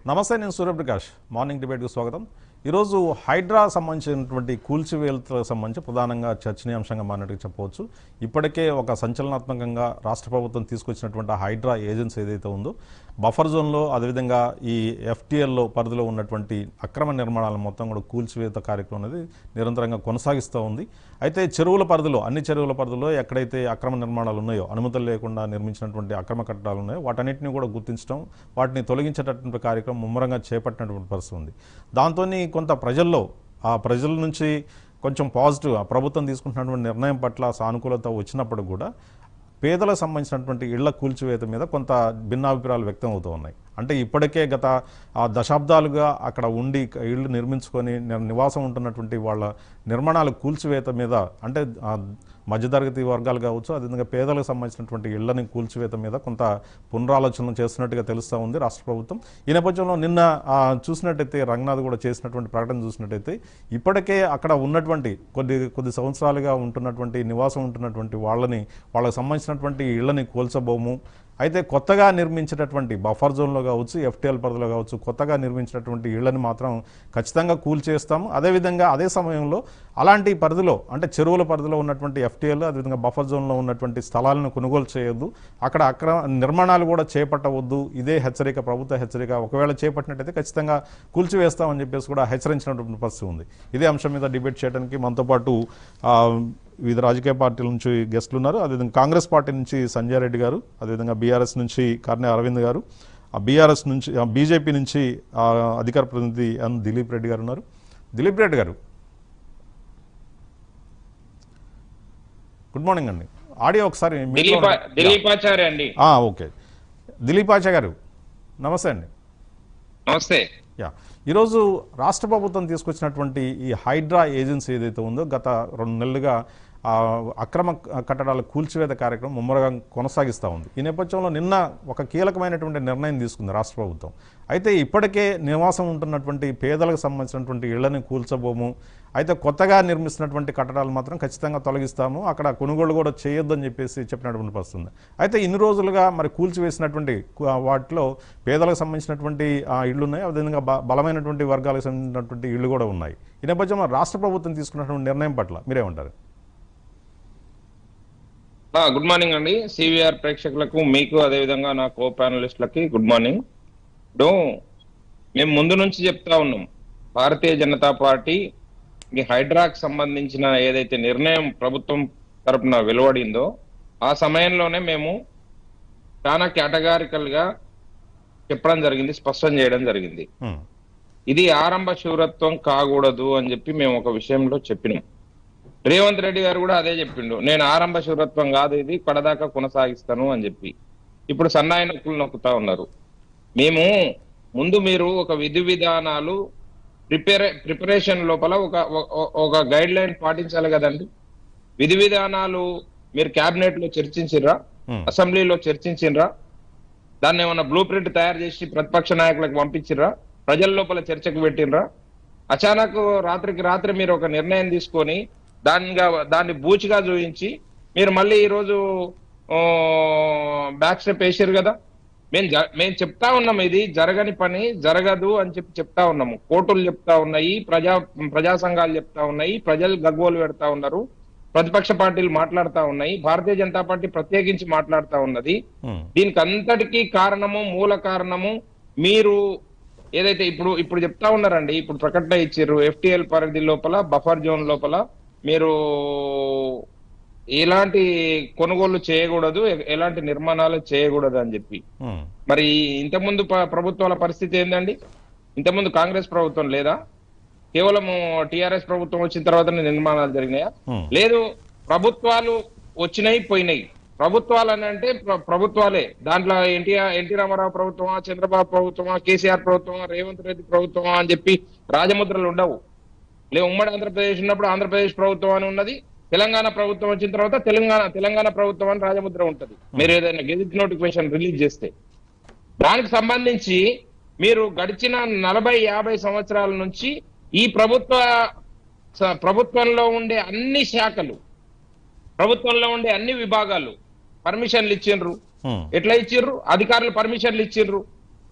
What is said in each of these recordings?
నమస్తే నేను సూర్యప్రకాష్ మార్నింగ్ డిబేట్కి స్వాగతం ఈరోజు హైడ్రా సంబంధించినటువంటి కూల్చివేతలకు సంబంధించి ప్రధానంగా చర్చనీయాంశంగా మారినట్టు చెప్పవచ్చు ఇప్పటికే ఒక సంచలనాత్మకంగా రాష్ట్ర ప్రభుత్వం తీసుకొచ్చినటువంటి ఆ హైడ్రా ఏజెన్సీ ఏదైతే ఉందో బఫర్ జోన్లో అదేవిధంగా ఈ ఎఫ్టీఎల్లో పరిధిలో ఉన్నటువంటి అక్రమ నిర్మాణాలను మొత్తం కూడా కూల్చివేత కార్యక్రమం అనేది నిరంతరంగా కొనసాగిస్తూ ఉంది అయితే చెరువుల పరిధిలో అన్ని చెరువుల పరిధిలో ఎక్కడైతే అక్రమ నిర్మాణాలు ఉన్నాయో అనుమతులు లేకుండా నిర్మించినటువంటి అక్రమ కట్టడాలు ఉన్నాయో వాటన్నిటిని కూడా గుర్తించడం వాటిని తొలగించేటటువంటి కార్యక్రమం ముమ్మరంగా చేపట్టినటువంటి పరిస్థితి ఉంది దాంతో కొంత ప్రజల్లో ఆ ప్రజల నుంచి కొంచెం పాజిటివ్ ఆ ప్రభుత్వం తీసుకుంటున్నటువంటి నిర్ణయం పట్ల సానుకూలత వచ్చినప్పుడు కూడా పేదలకు సంబంధించినటువంటి ఇళ్ల కూల్చివేత మీద కొంత భిన్నాభిప్రాయాలు వ్యక్తం అవుతూ ఉన్నాయి అంటే ఇప్పటికే గత ఆ దశాబ్దాలుగా అక్కడ ఉండి ఇళ్ళు నిర్మించుకొని ని- నివాసం ఉంటున్నటువంటి వాళ్ళ నిర్మాణాలు కూల్చివేత మీద అంటే ఆ మధ్యతరగతి వర్గాలు కావచ్చు అదేవిధంగా పేదలకు సంబంధించినటువంటి ఇళ్లని కూల్చివేత మీద కొంత పునరాలోచన చేస్తున్నట్టుగా తెలుస్తూ ఉంది రాష్ట్ర ప్రభుత్వం ఈ నేపథ్యంలో నిన్న ఆ, చూసినట్టయితే రంగనాథ్ కూడా చేసినటువంటి ప్రకటన చూసినట్టయితే ఇప్పటికే అక్కడ ఉన్నటువంటి కొద్ది కొద్ది సంవత్సరాలుగా ఉంటున్నటువంటి నివాసం ఉంటున్నటువంటి వాళ్ళని వాళ్ళకి సంబంధించినటువంటి ఇళ్లని కోల్చబోము అయితే కొత్తగా నిర్మించినటువంటి బఫర్ జోన్లో కావచ్చు ఎఫ్టీఎల్ పరిధిలో కావచ్చు కొత్తగా నిర్మించినటువంటి ఇళ్లని మాత్రం ఖచ్చితంగా కూల్ చేస్తాము అదేవిధంగా అదే సమయంలో అలాంటి పరిధిలో అంటే చెరువుల పరిధిలో ఉన్నటువంటి ఎఫ్టీఎల్ అదేవిధంగా బఫర్ జోన్లో ఉన్నటువంటి స్థలాలను కొనుగోలు చేయొద్దు అక్కడ అక్రమ నిర్మాణాలు కూడా చేపట్టవద్దు ఇదే హెచ్చరిక ప్రభుత్వ హెచ్చరిక ఒకవేళ చేపట్టినట్టయితే ఖచ్చితంగా కూల్చివేస్తామని చెప్పేసి కూడా హెచ్చరించినటువంటి పరిస్థితి ఉంది ఇదే అంశం మీద డిబేట్ చేయడానికి మనతో పాటు ఆ, వివిధ రాజకీయ పార్టీల నుంచి గెస్టులు ఉన్నారు అదేవిధంగా కాంగ్రెస్ పార్టీ నుంచి సంజయ్ రెడ్డి గారు అదేవిధంగా బీఆర్ఎస్ నుంచి కర్ణె అరవింద్ గారు ఆ బీఆర్ఎస్ నుంచి ఆ బీజేపీ నుంచి ఆ, అధికార ప్రతినిధి ఎన్ దిలీప్ రెడ్డి గారు ఉన్నారు దిలీప్ రెడ్డి గారు గుడ్ మార్నింగ్ అండి ఆడియో ఒకసారి మీట్లో దిలీప్ ఉండ- దిలీపాచార్య అండి ఆ, ఓకే దిలీప్ ఆచా గారు నమస్తే అండి నమస్తే యా ఈరోజు రాష్ట్ర ప్రభుత్వం తీసుకొచ్చినటువంటి ఈ హైడ్రా ఏజెన్సీ ఏదైతే ఉందో గత రెండు నెలలుగా ఆ, అక్రమ కట్టడాల కూల్చివేత కార్యక్రమం ముమ్మరగా కొనసాగిస్తూ ఉంది ఈ నేపథ్యంలో నిన్న ఒక కీలకమైనటువంటి నిర్ణయం తీసుకుంది రాష్ట్ర ప్రభుత్వం అయితే ఇప్పటికే నివాసం ఉంటున్నటువంటి పేదలకు సంబంధించినటువంటి ఇళ్లని కూల్చబోము అయితే కొత్తగా నిర్మిస్తున్నటువంటి కట్టడాలు మాత్రం ఖచ్చితంగా తొలగిస్తాము అక్కడ కొనుగోలు కూడా చేయొద్దని చెప్పేసి చెప్పినటువంటి పరిస్థితి ఉంది అయితే ఇన్ని రోజులుగా మరి కూల్చివేసినటువంటి కు- ఆ వాటిలో పేదలకు సంబంధించినటువంటి ఆ, ఇళ్ళు ఉన్నాయి అదేవిధంగా బ- బలమైనటువంటి వర్గాలకు సంబంధించినటువంటి ఇళ్ళు కూడా ఉన్నాయి ఈ నేపథ్యంలో రాష్ట్ర ప్రభుత్వం తీసుకున్నటువంటి నిర్ణయం పట్ల మీరేమంటారు ఆ, గుడ్ మార్నింగ్ అండి సివిఆర్ ప్రేక్షకులకు మీకు అదేవిధంగా నా కో ప్యానలిస్టులకి గుడ్ మార్నింగ్ ఇప్పుడు మేము ముందు నుంచి చెప్తా ఉన్నాం భారతీయ జనతా పార్టీ ఈ హైడ్రాక్ సంబంధించిన ఏదైతే నిర్ణయం ప్రభుత్వం తరపున వెలువడిందో ఆ సమయంలోనే మేము చాలా కేటగారికల్ గా చెప్పడం జరిగింది స్పష్టం చేయడం జరిగింది హ్మ్. ఇది ఆరంభ శూరత్వం కాకూడదు అని చెప్పి మేము ఒక విషయంలో చెప్పినాం రేవంత్ రెడ్డి గారు కూడా అదే చెప్పిండు నేను ఆరంభ శూరత్వం కాదు ఇది కడదాకా కొనసాగిస్తాను అని చెప్పి ఇప్పుడు సన్నాయి నొక్కులు నొక్కుతా ఉన్నారు మేము ముందు మీరు ఒక విధి విధానాలు ప్రిపేర్ ప్రిపరేషన్ లోపల ఒక ఒక- ఒక గైడ్ లైన్ పాటించాలి కదండి విధి విధానాలు మీరు కేబినెట్ లో చర్చించిర్రా Hmm. అసెంబ్లీలో చర్చించిర్రా దాన్ని ఏమన్నా బ్లూ ప్రింట్ తయారు చేసి ప్రతిపక్ష నాయకులకు పంపించిర్రా ప్రజల లోపల చర్చకు పెట్టినరా అచానక్ రాత్రికి రాత్రి మీరు ఒక నిర్ణయం తీసుకొని దానిగా దాన్ని బూచిగా చూపించి మీరు మళ్ళీ ఈరోజు బ్యాక్ స్టెప్ వేసారు కదా మేము జ- మేము చెప్తా ఉన్నాం ఇది జరగని పని జరగదు అని చెప్పి చెప్తా ఉన్నాము కోర్టులు చెప్తా ఉన్నాయి ప్రజా ప్రజా సంఘాలు చెప్తా ఉన్నాయి ప్రజలు గగ్గోలు పెడతా ఉన్నారు ప్రతిపక్ష పార్టీలు మాట్లాడుతా ఉన్నాయి భారతీయ జనతా పార్టీ ప్రత్యేకించి మాట్లాడుతా ఉన్నది హ్మ్. దీనికి అంతటికీ కారణము మూల కారణము మీరు ఏదైతే ఇప్పుడు ఇప్పుడు చెప్తా ఉన్నారండి ఇప్పుడు ప్రకటన ఇచ్చారు ఎఫ్టిఎల్ పరిధి లోపల బఫర్ జోన్ లోపల మీరు ఎలాంటి కొనుగోలు చేయకూడదు ఎ- ఎలాంటి నిర్మాణాలు చేయకూడదు అని చెప్పి హ్మ్. మరి ఇంతకుముందు ప- ప్రభుత్వాల పరిస్థితి ఏందండి ఇంతకుముందు కాంగ్రెస్ ప్రభుత్వం లేదా కేవలం టిఆర్ఎస్ ప్రభుత్వం వచ్చిన తర్వాత నిర్మాణాలు జరిగినాయా హ్మ్. లేదు ప్రభుత్వాలు వచ్చినాయి పోయినాయి ప్రభుత్వాలు అని అంటే ప్ర- ప్రభుత్వాలే దాంట్లో ఎన్టీఆర్ ఎన్టీ రామారావు ప్రభుత్వమా చంద్రబాబు ప్రభుత్వమా కేసీఆర్ ప్రభుత్వమా రేవంత్ రెడ్డి ప్రభుత్వమా అని చెప్పి రాజముద్రలు ఉండవు లేదు ఉమ్మడి ఆంధ్రప్రదేశ్ ఉన్నప్పుడు ఆంధ్రప్రదేశ్ ప్రభుత్వం అని ఉన్నది తెలంగాణ ప్రభుత్వం వచ్చిన తర్వాత తెలంగాణ తెలంగాణ ప్రభుత్వం అని రాజముద్ర ఉంటది మీరు ఏదైనా గెజిట్ నోటిఫికేషన్ రిలీజ్ చేస్తే దానికి సంబంధించి మీరు గడిచిన నలభై యాభై సంవత్సరాల నుంచి ఈ ప్రభుత్వ స- ప్రభుత్వంలో ఉండే అన్ని శాఖలు ప్రభుత్వంలో ఉండే అన్ని విభాగాలు పర్మిషన్లు ఇచ్చిండ్రు హ్మ్. ఎట్లా ఇచ్చిర్రు అధికారులు పర్మిషన్లు ఇచ్చిండ్రు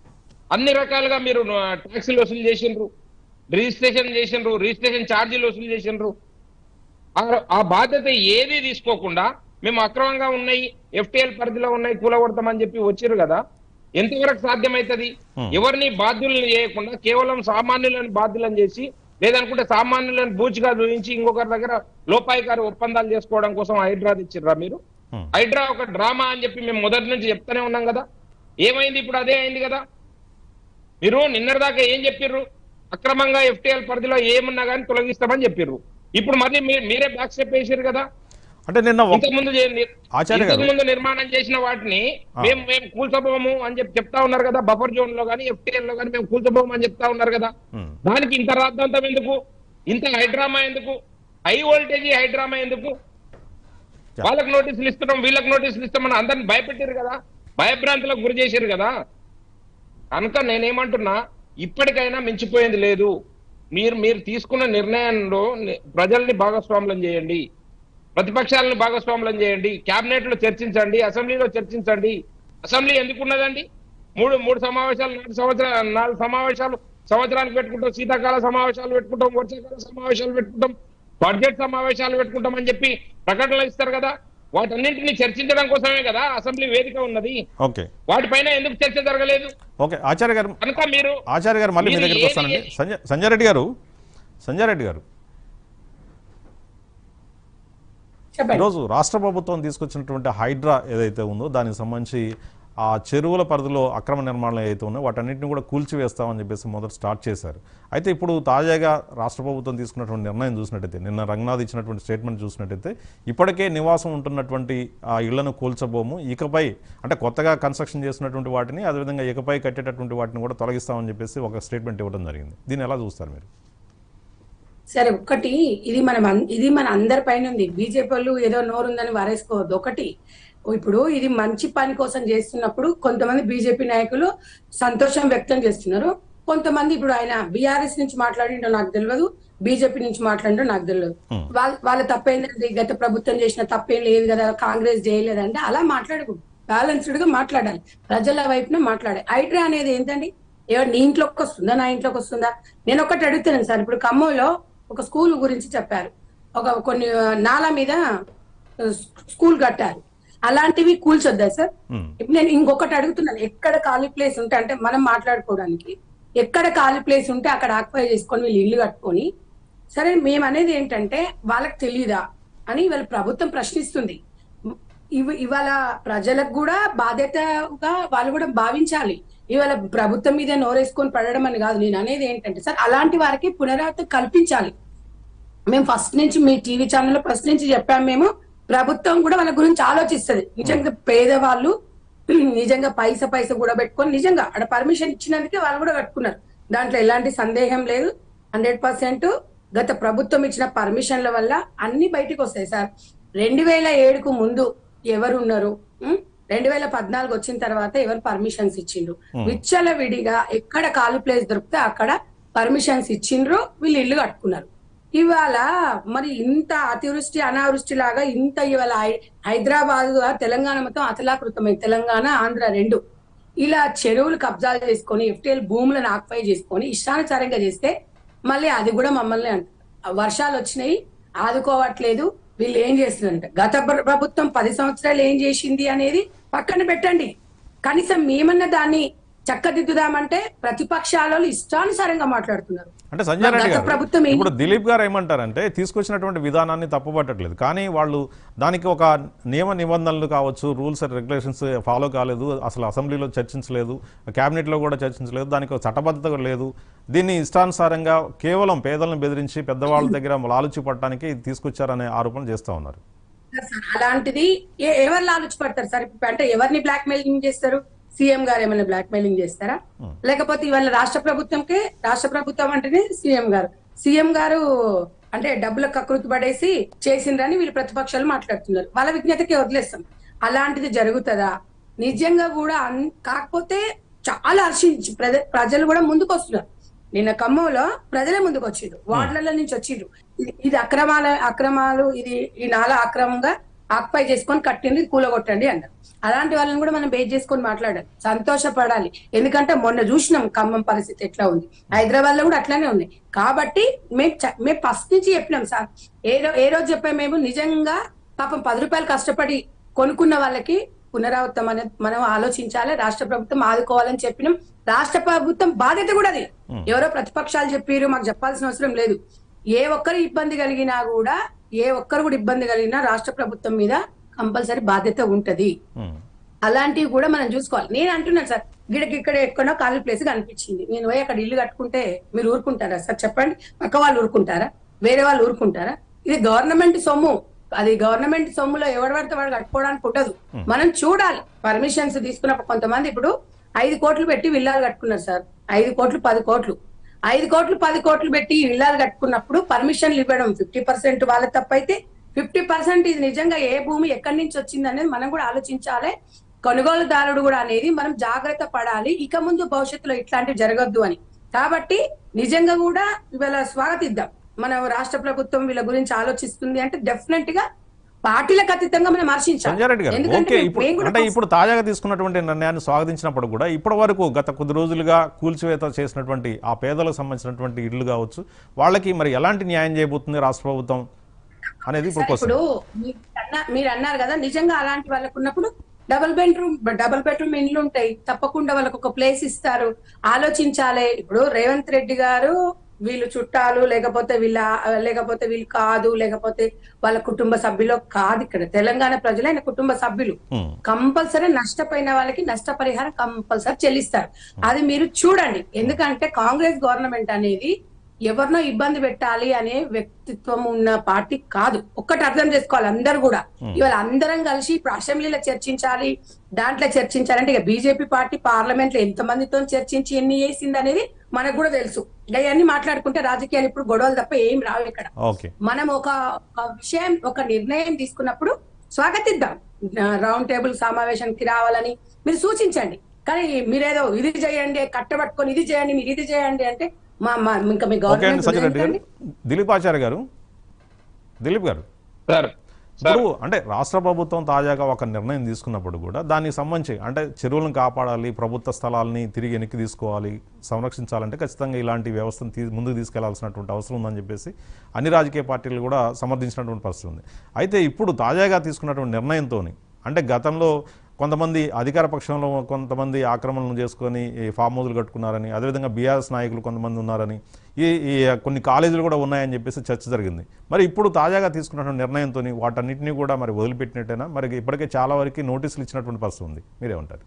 అన్ని రకాలుగా మీరు ట్యాక్సీలు వసూలు చేసిండ్రు రిజిస్ట్రేషన్ చేసిండ్రు రిజిస్ట్రేషన్ ఛార్జీలు వసూలు చేసిండ్రు ఆ- ఆ బాధ్యత ఏది తీసుకోకుండా మేము అక్రమంగా ఉన్నాయి ఎఫ్టీఎల్ పరిధిలో ఉన్నాయి కూలగొడతామని చెప్పి వచ్చారు కదా ఎంతవరకు సాధ్యమవుతుంది Hmm. ఎవరిని బాధ్యులను చేయకుండా కేవలం సామాన్యులను బాధ్యులను చేసి లేదనుకుంటే సామాన్యులను బూచిగా చూపించి ఇంకొకరి దగ్గర లోపాయికారి ఒప్పందాలు చేసుకోవడం కోసం హైడ్రా తెచ్చిర్రా మీరు Hmm. హైడ్రా ఒక డ్రామా అని చెప్పి మేము మొదటి నుంచి చెప్తానే ఉన్నాం కదా ఏమైంది ఇప్పుడు అదే అయింది కదా మీరు నిన్నటిదాకా ఏం చెప్పిర్రు అక్రమంగా ఎఫ్టీఎల్ పరిధిలో ఏమున్నా కానీ తొలగిస్తామని చెప్పిర్రు ఇప్పుడు మళ్ళీ మీ- మీరే బ్యాక్ స్టెప్ వేసారు కదా అంటే నిన్న ఒక- ఇంతకు ముందు చే- ఆచార్య గారు. ఇంతకు ముందు నిర్మాణం చేసిన వాటిని ఆ. మేము మేము కూల్చబోము అని చెప్పి చెప్తా ఉన్నారు కదా బఫర్ జోన్ లో కానీ ఎఫ్టీఎల్ లో కానీ మేము కూల్చబోము అని చెప్తా ఉన్నారు కదా ఉమ్. దానికి ఇంత రాద్ధాంతం ఎందుకు ఇంత హైడ్రామా ఎందుకు హై వోల్టేజ్ హైడ్రామా ఎందుకు యా. వాళ్ళకి నోటీసులు ఇస్తున్నాం వీళ్ళకి నోటీసులు ఇస్తామని అందరిని భయపెట్టారు కదా భయభ్రాంతులకు గురి చేశారు కదా కనుక నేనేమంటున్నా ఇప్పటికైనా మించిపోయింది లేదు మీరు మీరు తీసుకున్న నిర్ణయంలో ని- ప్రజల్ని భాగస్వాములం చేయండి ప్రతిపక్షాలను భాగస్వాములం చేయండి కేబినెట్ లో చర్చించండి అసెంబ్లీలో చర్చించండి అసెంబ్లీ ఎందుకు ఉన్నదండి మూడు మూడు సమావేశాలు నాలుగు సంవత్సరాలు నాలుగు సమావేశాలు సంవత్సరానికి పెట్టుకుంటాం శీతాకాల సమావేశాలు పెట్టుకుంటాం వర్షాకాల సమావేశాలు పెట్టుకుంటాం బడ్జెట్ సమావేశాలు పెట్టుకుంటాం అని చెప్పి ప్రకటనలు ఇస్తారు కదా వాటన్నింటినీ చర్చించడం కోసమే కదా అసెంబ్లీ వేదిక ఉన్నది ఓకే వాటిపైన ఎందుకు చర్చ జరగలేదు ఓకే ఆచార్య గారు కనుక మీరు ఆచార్య గారు మళ్ళీ మీ మీరు దగ్గరికి ఏది- వస్తానండి సంజయ్ సంజయ్ రెడ్డి గారు సంజయ్ రెడ్డి గారు చెప్పండి ఈరోజు రాష్ట్ర ప్రభుత్వం తీసుకొచ్చినటువంటి హైడ్రా ఏదైతే ఉందో దానికి సంబంధించి ఆ చెరువుల పరిధిలో అక్రమ నిర్మాణాలు ఏదైతే ఉన్నాయో వాటన్నిటిని కూడా కూల్చివేస్తామని చెప్పేసి మొదట స్టార్ట్ చేశారు అయితే ఇప్పుడు తాజాగా రాష్ట్ర ప్రభుత్వం తీసుకున్నటువంటి నిర్ణయం చూసినట్టయితే నిన్న రంగనాథ్ ఇచ్చినటువంటి స్టేట్మెంట్ చూసినట్టయితే ఇప్పటికే నివాసం ఉంటున్నటువంటి ఆ ఇళ్లను కూల్చబోము ఇకపై అంటే కొత్తగా కన్స్ట్రక్షన్ చేసినటువంటి వాటిని అదేవిధంగా ఇకపై కట్టేటటువంటి వాటిని కూడా తొలగిస్తామని చెప్పేసి ఒక స్టేట్మెంట్ ఇవ్వడం జరిగింది దీన్ని ఎలా చూస్తారు మీరు సరే ఒక్కటి ఇది మన ఇది మన అందరి పైన ఉంది బీజేపీ వాళ్ళు ఏదో నోరుందని వారేసుకోవద్దు ఒకటి ఇప్పుడు ఇది మంచి పని కోసం చేస్తున్నప్పుడు కొంతమంది బీజేపీ నాయకులు సంతోషం వ్యక్తం చేస్తున్నారు కొంతమంది ఇప్పుడు ఆయన బీఆర్ఎస్ నుంచి మాట్లాడిండో నాకు తెలియదు బీజేపీ నుంచి మాట్లాడిండో నాకు తెలియదు Hmm. వాళ్ళ వాళ్ళ తప్పేందండి గత ప్రభుత్వం చేసిన తప్పేం లేదు కదా కాంగ్రెస్ చేయలేదంటే అలా మాట్లాడకూడదు బ్యాలెన్స్డ్ గా మాట్లాడాలి ప్రజల వైపున మాట్లాడాలి హైడ్రా అనేది ఏంటండి ఎవరు నీ ఇంట్లోకి వస్తుందా నా ఇంట్లోకి వస్తుందా నేను ఒకటి అడుగుతున్నాను సార్ ఇప్పుడు ఖమ్మంలో ఒక స్కూల్ గురించి చెప్పారు ఒక కొన్ని నాల మీద ఆ, స్కూల్ కట్టారు అలాంటివి కూల్చొద్దా సార్ ఉమ్. ఇప్పుడు నేను ఇంకొకటి అడుగుతున్నాను ఎక్కడ ఖాళీ ప్లేస్ ఉంటే అంటే మనం మాట్లాడుకోవడానికి ఎక్కడ ఖాళీ ప్లేస్ ఉంటే అక్కడ ఆక్యుపై చేసుకొని వీళ్ళు ఇల్లు కట్టుకొని సరే మేము అనేది ఏంటంటే వాళ్ళకి తెలియదా అని ఇవాళ ప్రభుత్వం ప్రశ్నిస్తుంది ఇవ ఇవాళ ప్రజలకు కూడా బాధ్యతగా వాళ్ళు కూడా భావించాలి ఇవాళ ప్రభుత్వం మీద నోరేసుకొని పడడం అని కాదు నేను అనేది ఏంటంటే సార్ అలాంటి వారికి పునరావృతం కల్పించాలి మేము ఫస్ట్ నుంచి మీ టీవీ ఛానల్లో ఫస్ట్ నుంచి చెప్పాము మేము ప్రభుత్వం కూడా వాళ్ళ గురించి ఆలోచిస్తుంది నిజంగా పేదవాళ్ళు నిజంగా పైస పైస కూడా పెట్టుకొని నిజంగా అక్కడ పర్మిషన్ ఇచ్చినందుకే వాళ్ళు కూడా కట్టుకున్నారు దాంట్లో ఎలాంటి సందేహం లేదు హండ్రెడ్ పర్సెంట్ గత ప్రభుత్వం ఇచ్చిన పర్మిషన్ల వల్ల అన్ని బయటికి వస్తాయి సార్ రెండు వేల ఏడుకు ముందు ఎవరు ఉన్నారు ఉం? రెండు వేల పద్నాలుగు వచ్చిన తర్వాత ఎవరు పర్మిషన్స్ ఇచ్చిండ్రు విచ్చల విడిగా ఎక్కడ ఖాళీ ప్లేస్ దొరికితే అక్కడ పర్మిషన్స్ ఇచ్చిండ్రు వీళ్ళు ఇల్లు కట్టుకున్నారు ఇవాళ మరి ఇంత అతివృష్టి అనావృష్టి లాగా ఇంత ఇవాళ హై- హైదరాబాద్ తెలంగాణ మొత్తం అతలాకృతమైంది తెలంగాణ ఆంధ్ర రెండు ఇలా చెరువులు కబ్జాలు చేసుకొని ఎఫ్టీఎల్ భూములను ఆక్యుపై చేసుకొని ఇష్టానుసారంగా చేస్తే మళ్ళీ అది కూడా మమ్మల్ని అంట వర్షాలు వచ్చినాయి ఆదుకోవట్లేదు వీళ్ళు ఏం చేస్తున్నారంట గత ప్ర- ప్రభుత్వం పది సంవత్సరాలు ఏం చేసింది అనేది పక్కన పెట్టండి కనీసం మేమన్నా దాన్ని చక్కదిద్దుదామంటే ప్రతిపక్షాల వాళ్ళు ఇష్టానుసారంగా మాట్లాడుతున్నారు అంటే సంజయ్ రెడ్డి గత గారు ప్రభుత్వం ఏం- ఇప్పుడు దిలీప్ గారు ఏమంటారంటే తీసుకొచ్చినటువంటి విధానాన్ని తప్పుపట్టట్లేదు కానీ వాళ్ళు దానికి ఒక నియమ నిబంధనలు కావచ్చు రూల్స్ అండ్ రెగ్యులేషన్స్ ఫాలో కాలేదు అసలు అసెంబ్లీలో చర్చించలేదు కేబినెట్లో కూడా చర్చించలేదు దానికి ఒక చట్టబద్ధత కూడా లేదు దీన్ని ఇష్టానుసారంగా కేవలం పేదలను బెదిరించి పెద్దవాళ్ళ దగ్గర లాలుచి పట్టడానికి ఇది తీసుకొచ్చారనే ఆరోపణలు చేస్తూ ఉన్నారు సార్, అలాంటిది ఏ- ఎవరు లాలుచి పడతారు సార్ ఇప్పుడు అంటే ఎవరిని బ్లాక్ మెయిలింగ్ చేస్తారు సీఎం గారు ఏమైనా బ్లాక్ మెయిలింగ్ చేస్తారా లేకపోతే ఇవాళ రాష్ట్ర ప్రభుత్వంకే రాష్ట్ర ప్రభుత్వం అంటేనే సీఎం గారు సీఎం గారు అంటే డబ్బుల కకృతి పడేసి చేసిండ్రని వీళ్ళు ప్రతిపక్షాలు మాట్లాడుతున్నారు వాళ్ళ విజ్ఞతకి వదిలేస్తాం అలాంటిది జరుగుతుందా నిజంగా కూడా అన్- కాకపోతే చాలా హర్షించి ప్రజ- ప్రజలు కూడా ముందుకు వస్తున్నారు నిన్న ఖమ్మంలో ప్రజలే ముందుకు వచ్చిండ్రు వార్డులలో నుంచి వచ్చిండ్రు ఇది- ఇది అక్రమాల అక్రమాలు ఇది ఈ నాల అక్రమంగా ఆక్పై చేసుకొని కట్టింది కూలగొట్టండి అన్నారు అలాంటి వాళ్ళని కూడా మనం బేస్ చేసుకొని మాట్లాడాలి సంతోషపడాలి ఎందుకంటే మొన్న చూసినాం ఖమ్మం పరిస్థితి ఎట్లా ఉంది హైదరాబాద్ లో కూడా అట్లానే ఉంది కాబట్టి మేము చ- మేము ఫస్ట్ నుంచి చెప్పినాం సార్ ఏ రో- ఏ రోజు చెప్పాము మేము నిజంగా పాపం పది రూపాయలు కష్టపడి కొనుక్కున్న వాళ్ళకి పునరావృతం అనేది మనం ఆలోచించాలి రాష్ట్ర ప్రభుత్వం ఆదుకోవాలని చెప్పినాం రాష్ట్ర ప్రభుత్వం బాధ్యత కూడా అది ఎవరో ప్రతిపక్షాలు చెప్పారు మాకు చెప్పాల్సిన అవసరం లేదు ఏ ఒక్కరు ఇబ్బంది కలిగినా కూడా ఏ ఒక్కరు కూడా ఇబ్బంది కలిగినా రాష్ట్ర ప్రభుత్వం మీద కంపల్సరీ బాధ్యత ఉంటది ఉమ్. అలాంటివి కూడా మనం చూసుకోవాలి నేను అంటున్నాను సార్ గిడకి ఇక్కడ ఎక్కడో ఖాళీ ప్లేస్ కనిపించింది నేను పోయి అక్కడ ఇల్లు కట్టుకుంటే మీరు ఊరుకుంటారా సార్ చెప్పండి పక్క వాళ్ళు ఊరుకుంటారా వేరే వాళ్ళు ఊరుకుంటారా ఇది గవర్నమెంట్ సొమ్ము అది గవర్నమెంట్ సొమ్ములో ఎవడు పడితే వాడు కట్టుకోవడానికి ఉండదు మనం చూడాలి పర్మిషన్స్ తీసుకున్నప్పుడు కొంతమంది ఇప్పుడు ఐదు కోట్లు పెట్టి విల్లాలు కట్టుకున్నారు సార్ ఐదు కోట్లు పది కోట్లు ఐదు కోట్లు పది కోట్లు పెట్టి ఇల్లాలు కట్టుకున్నప్పుడు పర్మిషన్లు ఇవ్వడం ఫిఫ్టీ పర్సెంట్ వాళ్ళ తప్పైతే ఫిఫ్టీ పర్సెంట్ ఇది నిజంగా ఏ భూమి ఎక్కడి నుంచి వచ్చింది అనేది మనం కూడా ఆలోచించాలి కొనుగోలుదారుడు కూడా అనేది మనం జాగ్రత్త పడాలి ఇక ముందు భవిష్యత్తులో ఇట్లాంటివి జరగద్దు అని కాబట్టి నిజంగా కూడా ఇవాళ స్వాగతిద్దాం మన రాష్ట్ర ప్రభుత్వం వీళ్ళ గురించి ఆలోచిస్తుంది అంటే డెఫినెట్ గా పార్టీలకు అతీతంగా మనం సంజయ్ రెడ్డి హర్షించాలి గారు ఎందుకంటే ఓకే మేము- ఇప్పుడు మేము కూడా అంటే ఇప్పుడు తాజాగా తీసుకున్నటువంటి నిర్ణయాన్ని స్వాగతించినప్పుడు కూడా ఇప్పటి వరకు గత కొద్ది రోజులుగా కూల్చివేత చేసినటువంటి ఆ పేదలకు సంబంధించినటువంటి ఇళ్ళు కావచ్చు వాళ్ళకి మరి ఎలాంటి న్యాయం చేయబోతుంది రాష్ట్ర ప్రభుత్వం అనేది ఇప్పుడు సరే, క్వశ్చన్ ఇప్పుడు మీరు అన్న- మీరు అన్నారు కదా నిజంగా అలాంటి వాళ్ళకు ఉన్నప్పుడు డబుల్ బెడ్రూమ్ డబుల్ బెడ్రూమ్ ఇండ్లు ఉంటాయి తప్పకుండా వాళ్ళకు ఒక ప్లేస్ ఇస్తారు ఆలోచించాలి ఇప్పుడు రేవంత్ రెడ్డి గారు వీళ్ళు చుట్టాలు లేకపోతే వీళ్ళ లేకపోతే వీళ్ళు కాదు లేకపోతే వాళ్ళ కుటుంబ సభ్యులు కాదు ఇక్కడ తెలంగాణ ప్రజలు ఆయన కుటుంబ సభ్యులు కంపల్సరీ నష్టపోయిన వాళ్ళకి నష్టపరిహారం కంపల్సరీ చెల్లిస్తారు అది మీరు చూడండి ఎందుకంటే కాంగ్రెస్ గవర్నమెంట్ అనేది ఎవరినో ఇబ్బంది పెట్టాలి అనే వ్యక్తిత్వం ఉన్న పార్టీ కాదు ఒక్కటి అర్థం చేసుకోవాలి అందరు కూడా ఇవాళ అందరం కలిసి ఇప్పుడు అసెంబ్లీలో చర్చించాలి దాంట్లో చర్చించాలి అంటే ఇక బీజేపీ పార్టీ పార్లమెంట్ లో ఎంత మందితో చర్చించి ఎన్ని చేసింది అనేది మనకు కూడా తెలుసు ఇవన్నీ మాట్లాడుకుంటే రాజకీయాలు ఇప్పుడు గొడవలు తప్ప ఏం రావు ఇక్కడ ఓకే మనం ఒక ఒక విషయం ఒక నిర్ణయం తీసుకున్నప్పుడు స్వాగతిద్దాం రౌండ్ టేబుల్ సమావేశానికి రావాలని మీరు సూచించండి కానీ మీరేదో ఇది చేయండి కట్టబట్టుకొని ఇది చేయండి మీరు ఇది చేయండి అంటే మా మా ఇంకా మీ ఓకే అండి సంజయ్ రెడ్డి గారు గవర్నమెంట్ దిలీప్ ఆచార్య గారు దిలీప్ గారు సార్ సార్ ఇప్పుడు అంటే రాష్ట్ర ప్రభుత్వం తాజాగా ఒక నిర్ణయం తీసుకున్నప్పుడు కూడా దానికి సంబంధించి అంటే చెరువులను కాపాడాలి ప్రభుత్వ స్థలాల్ని తిరిగి వెనక్కి తీసుకోవాలి సంరక్షించాలంటే ఖచ్చితంగా ఇలాంటి వ్యవస్థను తీ ముందుకు తీసుకెళ్లాల్సినటువంటి అవసరం ఉందని చెప్పేసి అన్ని రాజకీయ పార్టీలు కూడా సమర్థించినటువంటి పరిస్థితి ఉంది అయితే ఇప్పుడు తాజాగా తీసుకున్నటువంటి నిర్ణయంతో అంటే గతంలో కొంతమంది అధికార పక్షంలో కొంతమంది ఆక్రమణలు చేసుకొని ఈ ఫామ్ హౌజులు కట్టుకున్నారని అదేవిధంగా బీఆర్ఎస్ నాయకులు కొంతమంది ఉన్నారని ఈ ఈ కొన్ని కాలేజీలు కూడా ఉన్నాయని చెప్పేసి చర్చ జరిగింది మరి ఇప్పుడు తాజాగా తీసుకున్నటువంటి నిర్ణయంతో వాటన్నిటిని కూడా మరి వదిలిపెట్టినట్టేనా మరి ఇప్పటికే చాలా వరకు నోటీసులు ఇచ్చినటువంటి పరిస్థితి ఉంది మీరేమంటారు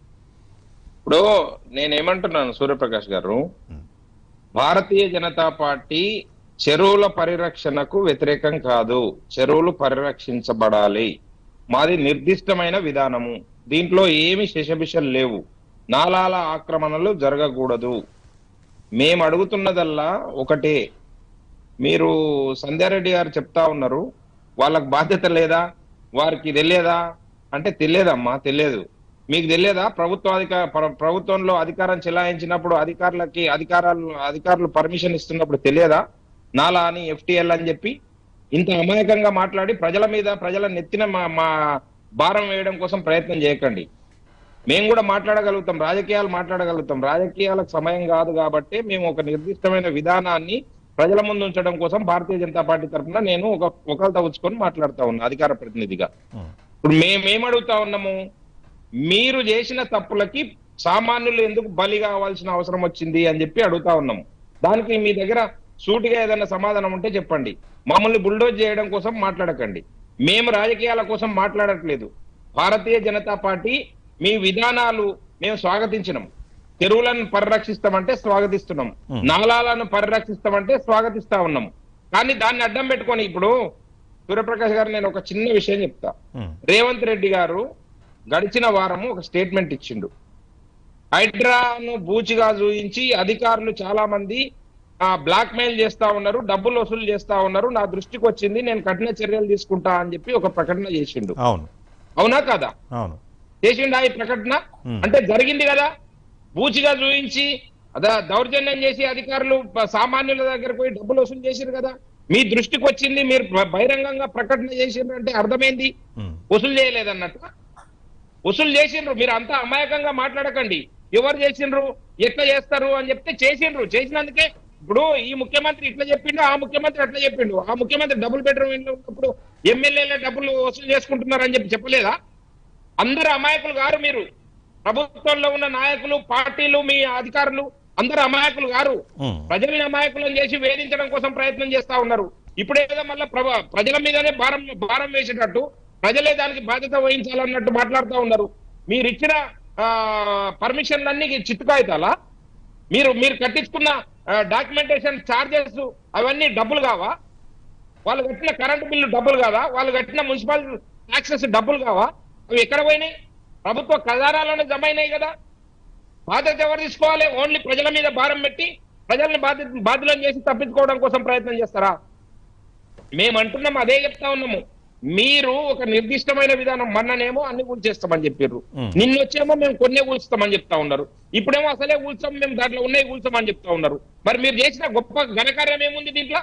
ఇప్పుడు నేనేమంటున్నాను సూర్యప్రకాష్ గారు భారతీయ జనతా పార్టీ చెరువుల పరిరక్షణకు వ్యతిరేకం కాదు చెరువులు పరిరక్షించబడాలి మాది నిర్దిష్టమైన విధానము దీంట్లో ఏమి శశబిషలు లేవు నాలాల ఆక్రమణలు జరగకూడదు మేము అడుగుతున్నదల్లా ఒకటే మీరు సంధ్యారెడ్డి గారు చెప్తా ఉన్నారు వాళ్ళకి బాధ్యత లేదా వారికి తెలియదా అంటే తెలియదమ్మా తెలియదు మీకు తెలియదా ప్రభుత్వ అధికార ప్ర- ప్రభుత్వంలో అధికారం చెలాయించినప్పుడు అధికారులకి అధికారాలు అధికారులు పర్మిషన్ ఇస్తున్నప్పుడు తెలియదా నాలా అని ఎఫ్టిఎల్ అని చెప్పి ఇంత అమాయకంగా మాట్లాడి ప్రజల మీద ప్రజల నెత్తిన మా మా భారం వేయడం కోసం ప్రయత్నం చేయకండి మేము కూడా మాట్లాడగలుగుతాం రాజకీయాలు మాట్లాడగలుగుతాం రాజకీయాలకు సమయం కాదు కాబట్టి మేము ఒక నిర్దిష్టమైన విధానాన్ని ప్రజల ముందు ఉంచడం కోసం భారతీయ జనతా పార్టీ తరఫున నేను ఒక ఒకరితో ఉంచుకొని మాట్లాడుతా ఉన్నా అధికార ప్రతినిధిగా ఉం. ఇప్పుడు మేమేం అడుగుతా ఉన్నాము మీరు చేసిన తప్పులకి సామాన్యులు ఎందుకు బలి కావాల్సిన అవసరం వచ్చింది అని చెప్పి అడుగుతా ఉన్నాము దానికి మీ దగ్గర సూటిగా ఏదైనా సమాధానం ఉంటే చెప్పండి మమ్మల్ని బుల్డోజ్ చేయడం కోసం మాట్లాడకండి మేము రాజకీయాల కోసం మాట్లాడట్లేదు భారతీయ జనతా పార్టీ మీ విధానాలు మేము స్వాగతించినాం చెరువులను పరిరక్షిస్తామంటే స్వాగతిస్తున్నాం Hmm. నాలాలను పరిరక్షిస్తామంటే స్వాగతిస్తా ఉన్నాం కానీ దాన్ని అడ్డం పెట్టుకొని ఇప్పుడు సూర్యప్రకాష్ గారు నేను ఒక చిన్న విషయం చెప్తా ఉం. రేవంత్ రెడ్డి గారు గడిచిన వారము ఒక స్టేట్మెంట్ ఇచ్చిండు హైడ్రాను బూచిగా చూయించి అధికారులు చాలా మంది ఆ బ్లాక్ మెయిల్ చేస్తా ఉన్నారు డబ్బులు వసూలు చేస్తా ఉన్నారు నా దృష్టికి వచ్చింది నేను కఠిన చర్యలు తీసుకుంటా అని చెప్పి ఒక ప్రకటన చేసిండు అవును అవునా కాదా అవును చేసిండా ఈ ప్రకటన Hmm. అంటే జరిగింది కదా బూచిగా చూయించి అదా దౌర్జన్యం చేసి అధికారులు ప- సామాన్యుల దగ్గర పోయి డబ్బులు వసూలు చేసిరు కదా మీ దృష్టికి వచ్చింది మీరు బ- బహిరంగంగా ప్రకటన చేసిండ్రు అంటే అర్థమైంది ఉం. వసూలు చేయలేదన్నట్టు వసూలు చేసిండ్రు మీరు అంతా అమాయకంగా మాట్లాడకండి ఎవరు చేసిండ్రు ఎట్లా చేస్తారు అని చెప్తే చేసిండ్రు చేసినందుకే ఇప్పుడు ఈ ముఖ్యమంత్రి ఇట్లా చెప్పిండు ఆ ముఖ్యమంత్రి అట్లా చెప్పిండు ఆ ముఖ్యమంత్రి డబుల్ బెడ్రూమ్ ఇల్లు ఉన్నప్పుడు ఎమ్మెల్యేల డబ్బులు వసూలు చేసుకుంటున్నారు అని చెప్పి చెప్పలేదా అందరు అమాయకులు గారు మీరు ప్రభుత్వంలో ఉన్న నాయకులు పార్టీలు మీ అధికారులు అందరు అమాయకులు గారు ఉమ్. ప్రజల్ని అమాయకులను చేసి వేధించడం కోసం ప్రయత్నం చేస్తా ఉన్నారు ఇప్పుడేదో మళ్ళీ ప్రభ ప్రజల మీదనే భారం భారం వేసేటట్టు ప్రజలే దానికి బాధ్యత వహించాలన్నట్టు మాట్లాడుతూ ఉన్నారు మీరు ఇచ్చిన పర్మిషన్లన్నీ చిత్తు కాగితాలా మీరు మీరు కట్టించుకున్న డాక్యుమెంటేషన్ చార్జెస్ అవన్నీ డబ్బులు కావా వాళ్ళు కట్టిన కరెంటు బిల్లు డబ్బులు కాదా వాళ్ళు కట్టిన మున్సిపల్ ట్యాక్సెస్ డబ్బులు కావా అవి ఎక్కడ పోయినాయి ప్రభుత్వ ఖజానాలోనే జమ అయినాయి కదా బాధ్యత ఎవరు తీసుకోవాలి ఓన్లీ ప్రజల మీద భారం పెట్టి ప్రజల్ని బాధ్యత బాధ్యులను చేసి తప్పించుకోవడం కోసం ప్రయత్నం చేస్తారా మేము అంటున్నాం అదే చెప్తా ఉన్నాము మీరు ఒక నిర్దిష్టమైన విధానం మొన్ననేమో అన్ని కూల్చేస్తామని చెప్పారు మ్. నిన్నొచ్చేమో మేము కొన్నే కూల్స్తామని చెప్తా ఉన్నారు ఇప్పుడేమో అసలే కూల్చాం మేము దాంట్లో ఉన్నాయి కూల్చామని చెప్తా ఉన్నారు మరి మీరు చేసిన గొప్ప ఘనకార్యం ఏముంది దీంట్లో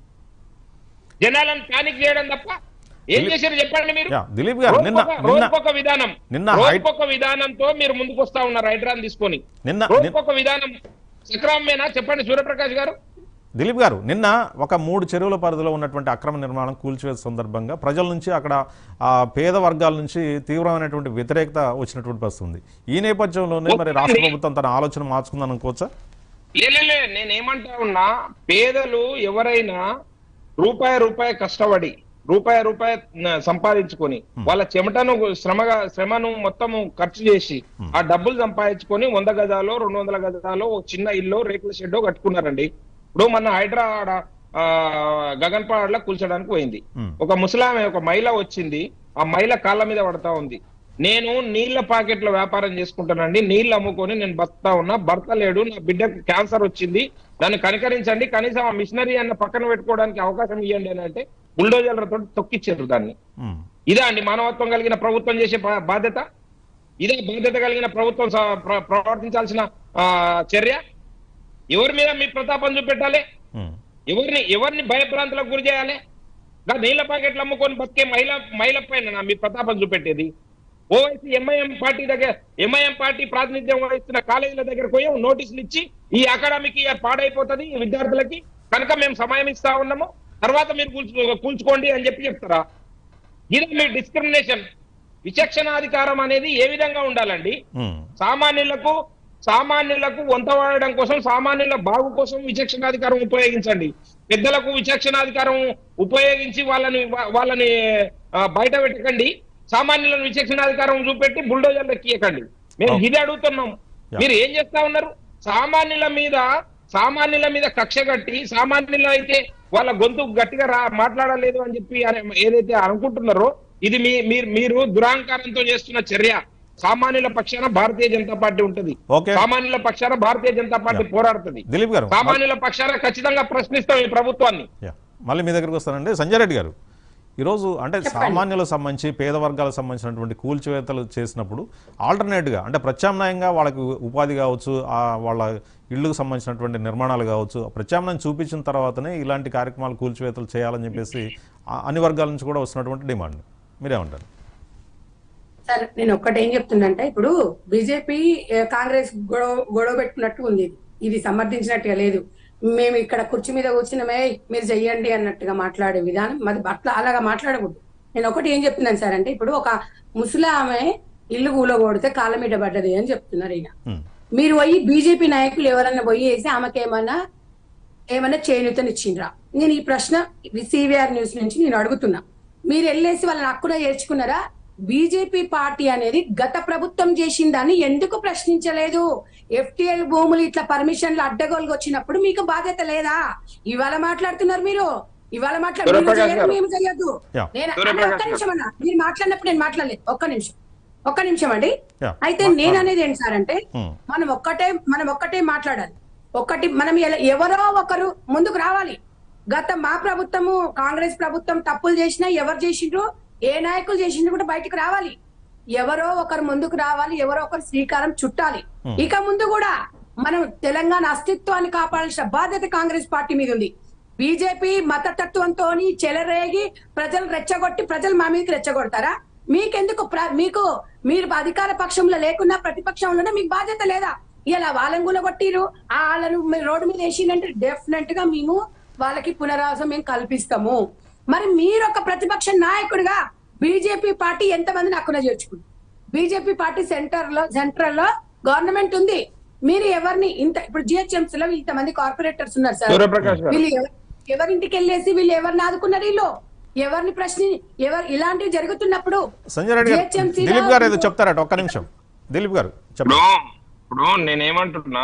జనాలను పానిక్ చేయడం తప్ప ఏం దిలీప్- చేశారు చెప్పండి మీరు యా, దిలీప్ గారు నిన్న రోజుకొక- నిన్న రోజుకొక విధానం నిన్న హై- రోజుకొక విధానంతో మీరు ముందుకు వస్తా ఉన్నారు హైడ్రాన్ తీసుకొని నిన్న నిన్న- రోజుకొక విధానం సక్రమమేనా చెప్పండి సూర్యప్రకాష్ గారు దిలీప్ గారు నిన్న ఒక మూడు చెరువుల పరిధిలో ఉన్నటువంటి అక్రమ నిర్మాణం కూల్చివేత సందర్భంగా ప్రజల నుంచి అక్కడ ఆ, పేద వర్గాల నుంచి తీవ్రమైనటువంటి వ్యతిరేకత వచ్చినటువంటి పరిస్థితి ఉంది ఈ నేపథ్యంలోనే మరి రాష్ట్ర ప్రభుత్వం తన ఆలోచన మార్చుకుందని అనుకోవచ్చా లేలే నేనేమంటా ఉన్నా పేదలు ఎవరైనా రూపాయి రూపాయి కష్టపడి రూపాయి రూపాయి న- సంపాదించుకొని వాళ్ళ చెమటను శ్రమగా శ్రమను మొత్తము ఖర్చు చేసి ఆ డబ్బులు సంపాదించుకొని వంద గజాలో రెండు వందల గజాలో ఒక చిన్న ఇల్లు రేకుల షెడ్ కట్టుకున్నారండి ఇప్పుడు మన హైడ్రా ఆడ, ఆ, గగన్పాడలో కూల్చడానికి పోయింది Hmm. ఒక ముసలామె ఒక మహిళ వచ్చింది ఆ మహిళ కాళ్ళ మీద పడతా ఉంది నేను నీళ్ల ప్యాకెట్ల వ్యాపారం చేసుకుంటానండి నీళ్లు అమ్ముకొని నేను బతుకుతా ఉన్నా భర్త లేడు నా బిడ్డకు క్యాన్సర్ వచ్చింది దాన్ని కనికరించండి కనీసం ఆ మిషనరీ అన్న పక్కన పెట్టుకోవడానికి అవకాశం ఇవ్వండి అని అంటే బుల్డోజర్లతో తొక్కిచ్చారు దాన్ని ఉమ్. ఇదా అండి మానవత్వం కలిగిన ప్రభుత్వం చేసే బా- బాధ్యత ఇదే బాధ్యత కలిగిన ప్రభుత్వం స- ప్ర- ప్రవర్తించాల్సిన ఆ, చర్య ఎవరి మీద మీ ప్రతాపం చూపెట్టాలి ఉమ్. ఎవరిని ఎవరిని భయభ్రాంతులకు గురి చేయాలి గా నీళ్ల ప్యాకెట్లు అమ్ముకొని బతికే మహిళ మహిళ పైన మీ ప్రతాపం చూపెట్టేది ఓవైసీ ఎంఐఎం పార్టీ దగ్గర ఎంఐఎం పార్టీ ప్రాతినిధ్యం వహిస్తున్న కాలేజీల దగ్గర పోయి నోటీసులు ఇచ్చి ఈ అకాడమిక్ ఇయర్ పాడైపోతుంది ఈ విద్యార్థులకి కనుక మేము సమయం ఇస్తా ఉన్నాము తర్వాత మీరు కూల్చు కూల్చుకోండి అని చెప్పి చెప్తారా ఇది మీ డిస్క్రిమినేషన్ విచక్షణాధికారం అనేది ఏ విధంగా ఉండాలండి ఉమ్. సామాన్యులకు సామాన్యులకు వంత వాడడం కోసం సామాన్యుల బాగు కోసం విచక్షణాధికారం ఉపయోగించండి పెద్దలకు విచక్షణాధికారం ఉపయోగించి వాళ్ళని వా- వాళ్ళని ఆ, బయట పెట్టకండి సామాన్యులను విచక్షణాధికారం చూపెట్టి బుల్డోజర్లు ఎక్కియకండి మేము Oh. ఇది అడుగుతున్నాం Yeah. మీరు ఏం చేస్తా ఉన్నారు సామాన్యుల మీద సామాన్యుల మీద కక్ష కట్టి సామాన్యులు అయితే వాళ్ళ గొంతు గట్టిగా రా మాట్లాడలేదు అని చెప్పి అనే- ఏదైతే అనుకుంటున్నారో ఇది మీ మీరు మీరు దురాంకారంతో చేస్తున్న చర్య సామాన్యుల పక్షాన భారతీయ జనతా పార్టీ ఉంటది ఓకే. సామాన్యుల పక్షాన భారతీయ జనతా పార్టీ Yeah. పోరాడుతుంది దిలీప్ గారు సామాన్యుల పక్షాన ఖచ్చితంగా ప్రశ్నిస్తాం ఈ ప్రభుత్వాన్ని యా మళ్ళీ మీ దగ్గరికి వస్తానండి సంజయ్ రెడ్డి గారు ఈరోజు అంటే సామాన్యులకు సంబంధించి పేద వర్గాలకు సంబంధించినటువంటి కూల్చివేతలు చేసినప్పుడు ఆల్టర్నేట్గా అంటే ప్రత్యామ్నాయంగా వాళ్ళకి ఉపాధి కావచ్చు ఆ వాళ్ళ ఇళ్ళకు సంబంధించినటువంటి నిర్మాణాలు కావచ్చు ప్రత్యామ్నాయం చూపించిన తర్వాతనే ఇలాంటి కార్యక్రమాలు కూల్చివేతలు చేయాలని చెప్పేసి ఆ అన్ని వర్గాల నుంచి కూడా వస్తున్నటువంటి డిమాండ్ మీరేమంటారు సార్ నేను ఒక్కటి ఏం చెప్తుందంటే ఇప్పుడు బీజేపీ కాంగ్రెస్ గొడవ గొడవ పెట్టుకున్నట్టు ఉంది ఇది. ఇది సమర్థించినట్టుగా లేదు మేము ఇక్కడ కుర్చీ మీద కూర్చున్నామే మీరు చెయ్యండి అన్నట్టుగా మాట్లాడే విధానం మరి అట్లా అలాగా మాట్లాడకూడదు నేను ఒకటి ఏం చెప్తున్నాను సార్ అంటే ఇప్పుడు ఒక ముసలి ఆమె ఇల్లు కూలగొడితే కాళ్ళ మీద పడ్డది అని చెప్తున్నారు ఈయన ఉమ్, మీరు పోయి బీజేపీ నాయకులు ఎవరన్నా పోయి వేసి ఆమెకి ఏమన్నా ఏమన్నా చేయూతనిచ్చిండ్రా నేను ఈ ప్రశ్న సివిఆర్ న్యూస్ నుంచి నేను అడుగుతున్నా మీరు వెళ్ళేసి వాళ్ళని హక్కున చేర్చుకున్నారా బీజేపీ పార్టీ అనేది గత ప్రభుత్వం చేసిన దాన్ని ఎందుకు ప్రశ్నించలేదు ఎఫ్టిఎల్ భూములు ఇట్లా పర్మిషన్లు అడ్డగోలుగా వచ్చినప్పుడు మీకు బాధ్యత లేదా ఇవాళ మాట్లాడుతున్నారు మీరు ఇవాళ మాట్లాడు మీరు సూర్యప్రకాష్ చేయరు, గారు. మేము చేయొద్దు Yeah. నేను సూర్యప్రకాష్ అన్న, ఒక్క గారు. నిమిషం అన్న మీరు మాట్లాడినప్పుడు నేను మాట్లాడలేదు ఒక్క నిమిషం ఒక్క నిమిషం అండి Yeah. అయితే మా- నేను అనేది ఏంటి సార్ అంటే Hmm. మనం ఒక్కటే మనం ఒక్కటే మాట్లాడాలి ఒకటి మనం ఎల- ఎవరో ఒకరు ముందుకు రావాలి గత మా ప్రభుత్వము కాంగ్రెస్ ప్రభుత్వం తప్పులు చేసినా ఎవరు చేసిండ్రు ఏ నాయకులు చేసిండ్రు కూడా బయటకు రావాలి ఎవరో ఒకరు ముందుకు రావాలి ఎవరో ఒకరు శ్రీకారం చుట్టాలి Hmm. ఇక ముందు కూడా మనం తెలంగాణ అస్తిత్వాన్ని కాపాడాల్సిన బాధ్యత కాంగ్రెస్ పార్టీ మీద ఉంది బీజేపీ మతతత్వంతో చెలరేగి ప్రజలు రెచ్చగొట్టి ప్రజలు మా మీదకి రెచ్చగొడతారా మీకెందుకు ప్ర- మీకు మీరు అధికార పక్షంలో లేకున్నా ప్రతిపక్షంలోనే మీకు బాధ్యత లేదా ఇలా వాళ్ళని కూడా కొట్టిరు ఆ వాళ్ళను మీరు రోడ్డు మీద వేసిందంటే డెఫినెట్ గా మేము వాళ్ళకి పునరావాసం మేము కల్పిస్తాము మరి మీరు ఒక ప్రతిపక్ష నాయకుడిగా బీజేపీ పార్టీ ఎంతమందిని అక్కడ చేర్చుకుంది బీజేపీ పార్టీ సెంటర్ లో సెంట్రల్ లో గవర్నమెంట్ ఉంది మీరు ఎవరిని ఇంత ఇప్పుడు జిహెచ్ఎంసీ లో ఇంతమంది కార్పొరేటర్స్ ఉన్నారు సార్ సూర్యప్రకాష్ గారు. వీళ్ళు ఎవ- ఎవరింటికి వెళ్ళేసి వీళ్ళు ఎవరిని ఆదుకున్నారు వీళ్ళు ఎవరిని ప్రశ్న ఎవరు ఇలాంటివి జరుగుతున్నప్పుడు సంజయ్ రెడ్డి గారు GHMC లో దిలీప్ గారు ఏదో చెప్తారట ఒక్క నిమిషం దిలీప్ గారు చెప్పండి ఇప్పుడు ఇప్పుడు నేనేమంటున్నా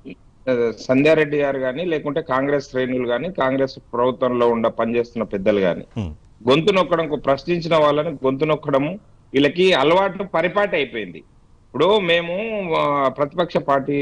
ఆ, సంధ్యారెడ్డి గారు కానీ లేకుంటే కాంగ్రెస్ శ్రేణులు కానీ కాంగ్రెస్ ప్రభుత్వంలో ఉండ పనిచేస్తున్న పెద్దలు కానీ హ్మ్. గొంతు నొక్కడం ప్రశ్నించిన వాళ్ళని గొంతు నొక్కడము వీళ్ళకి అలవాటు పరిపాటి అయిపోయింది ఇప్పుడు మేము ఆ, ప్రతిపక్ష పార్టీ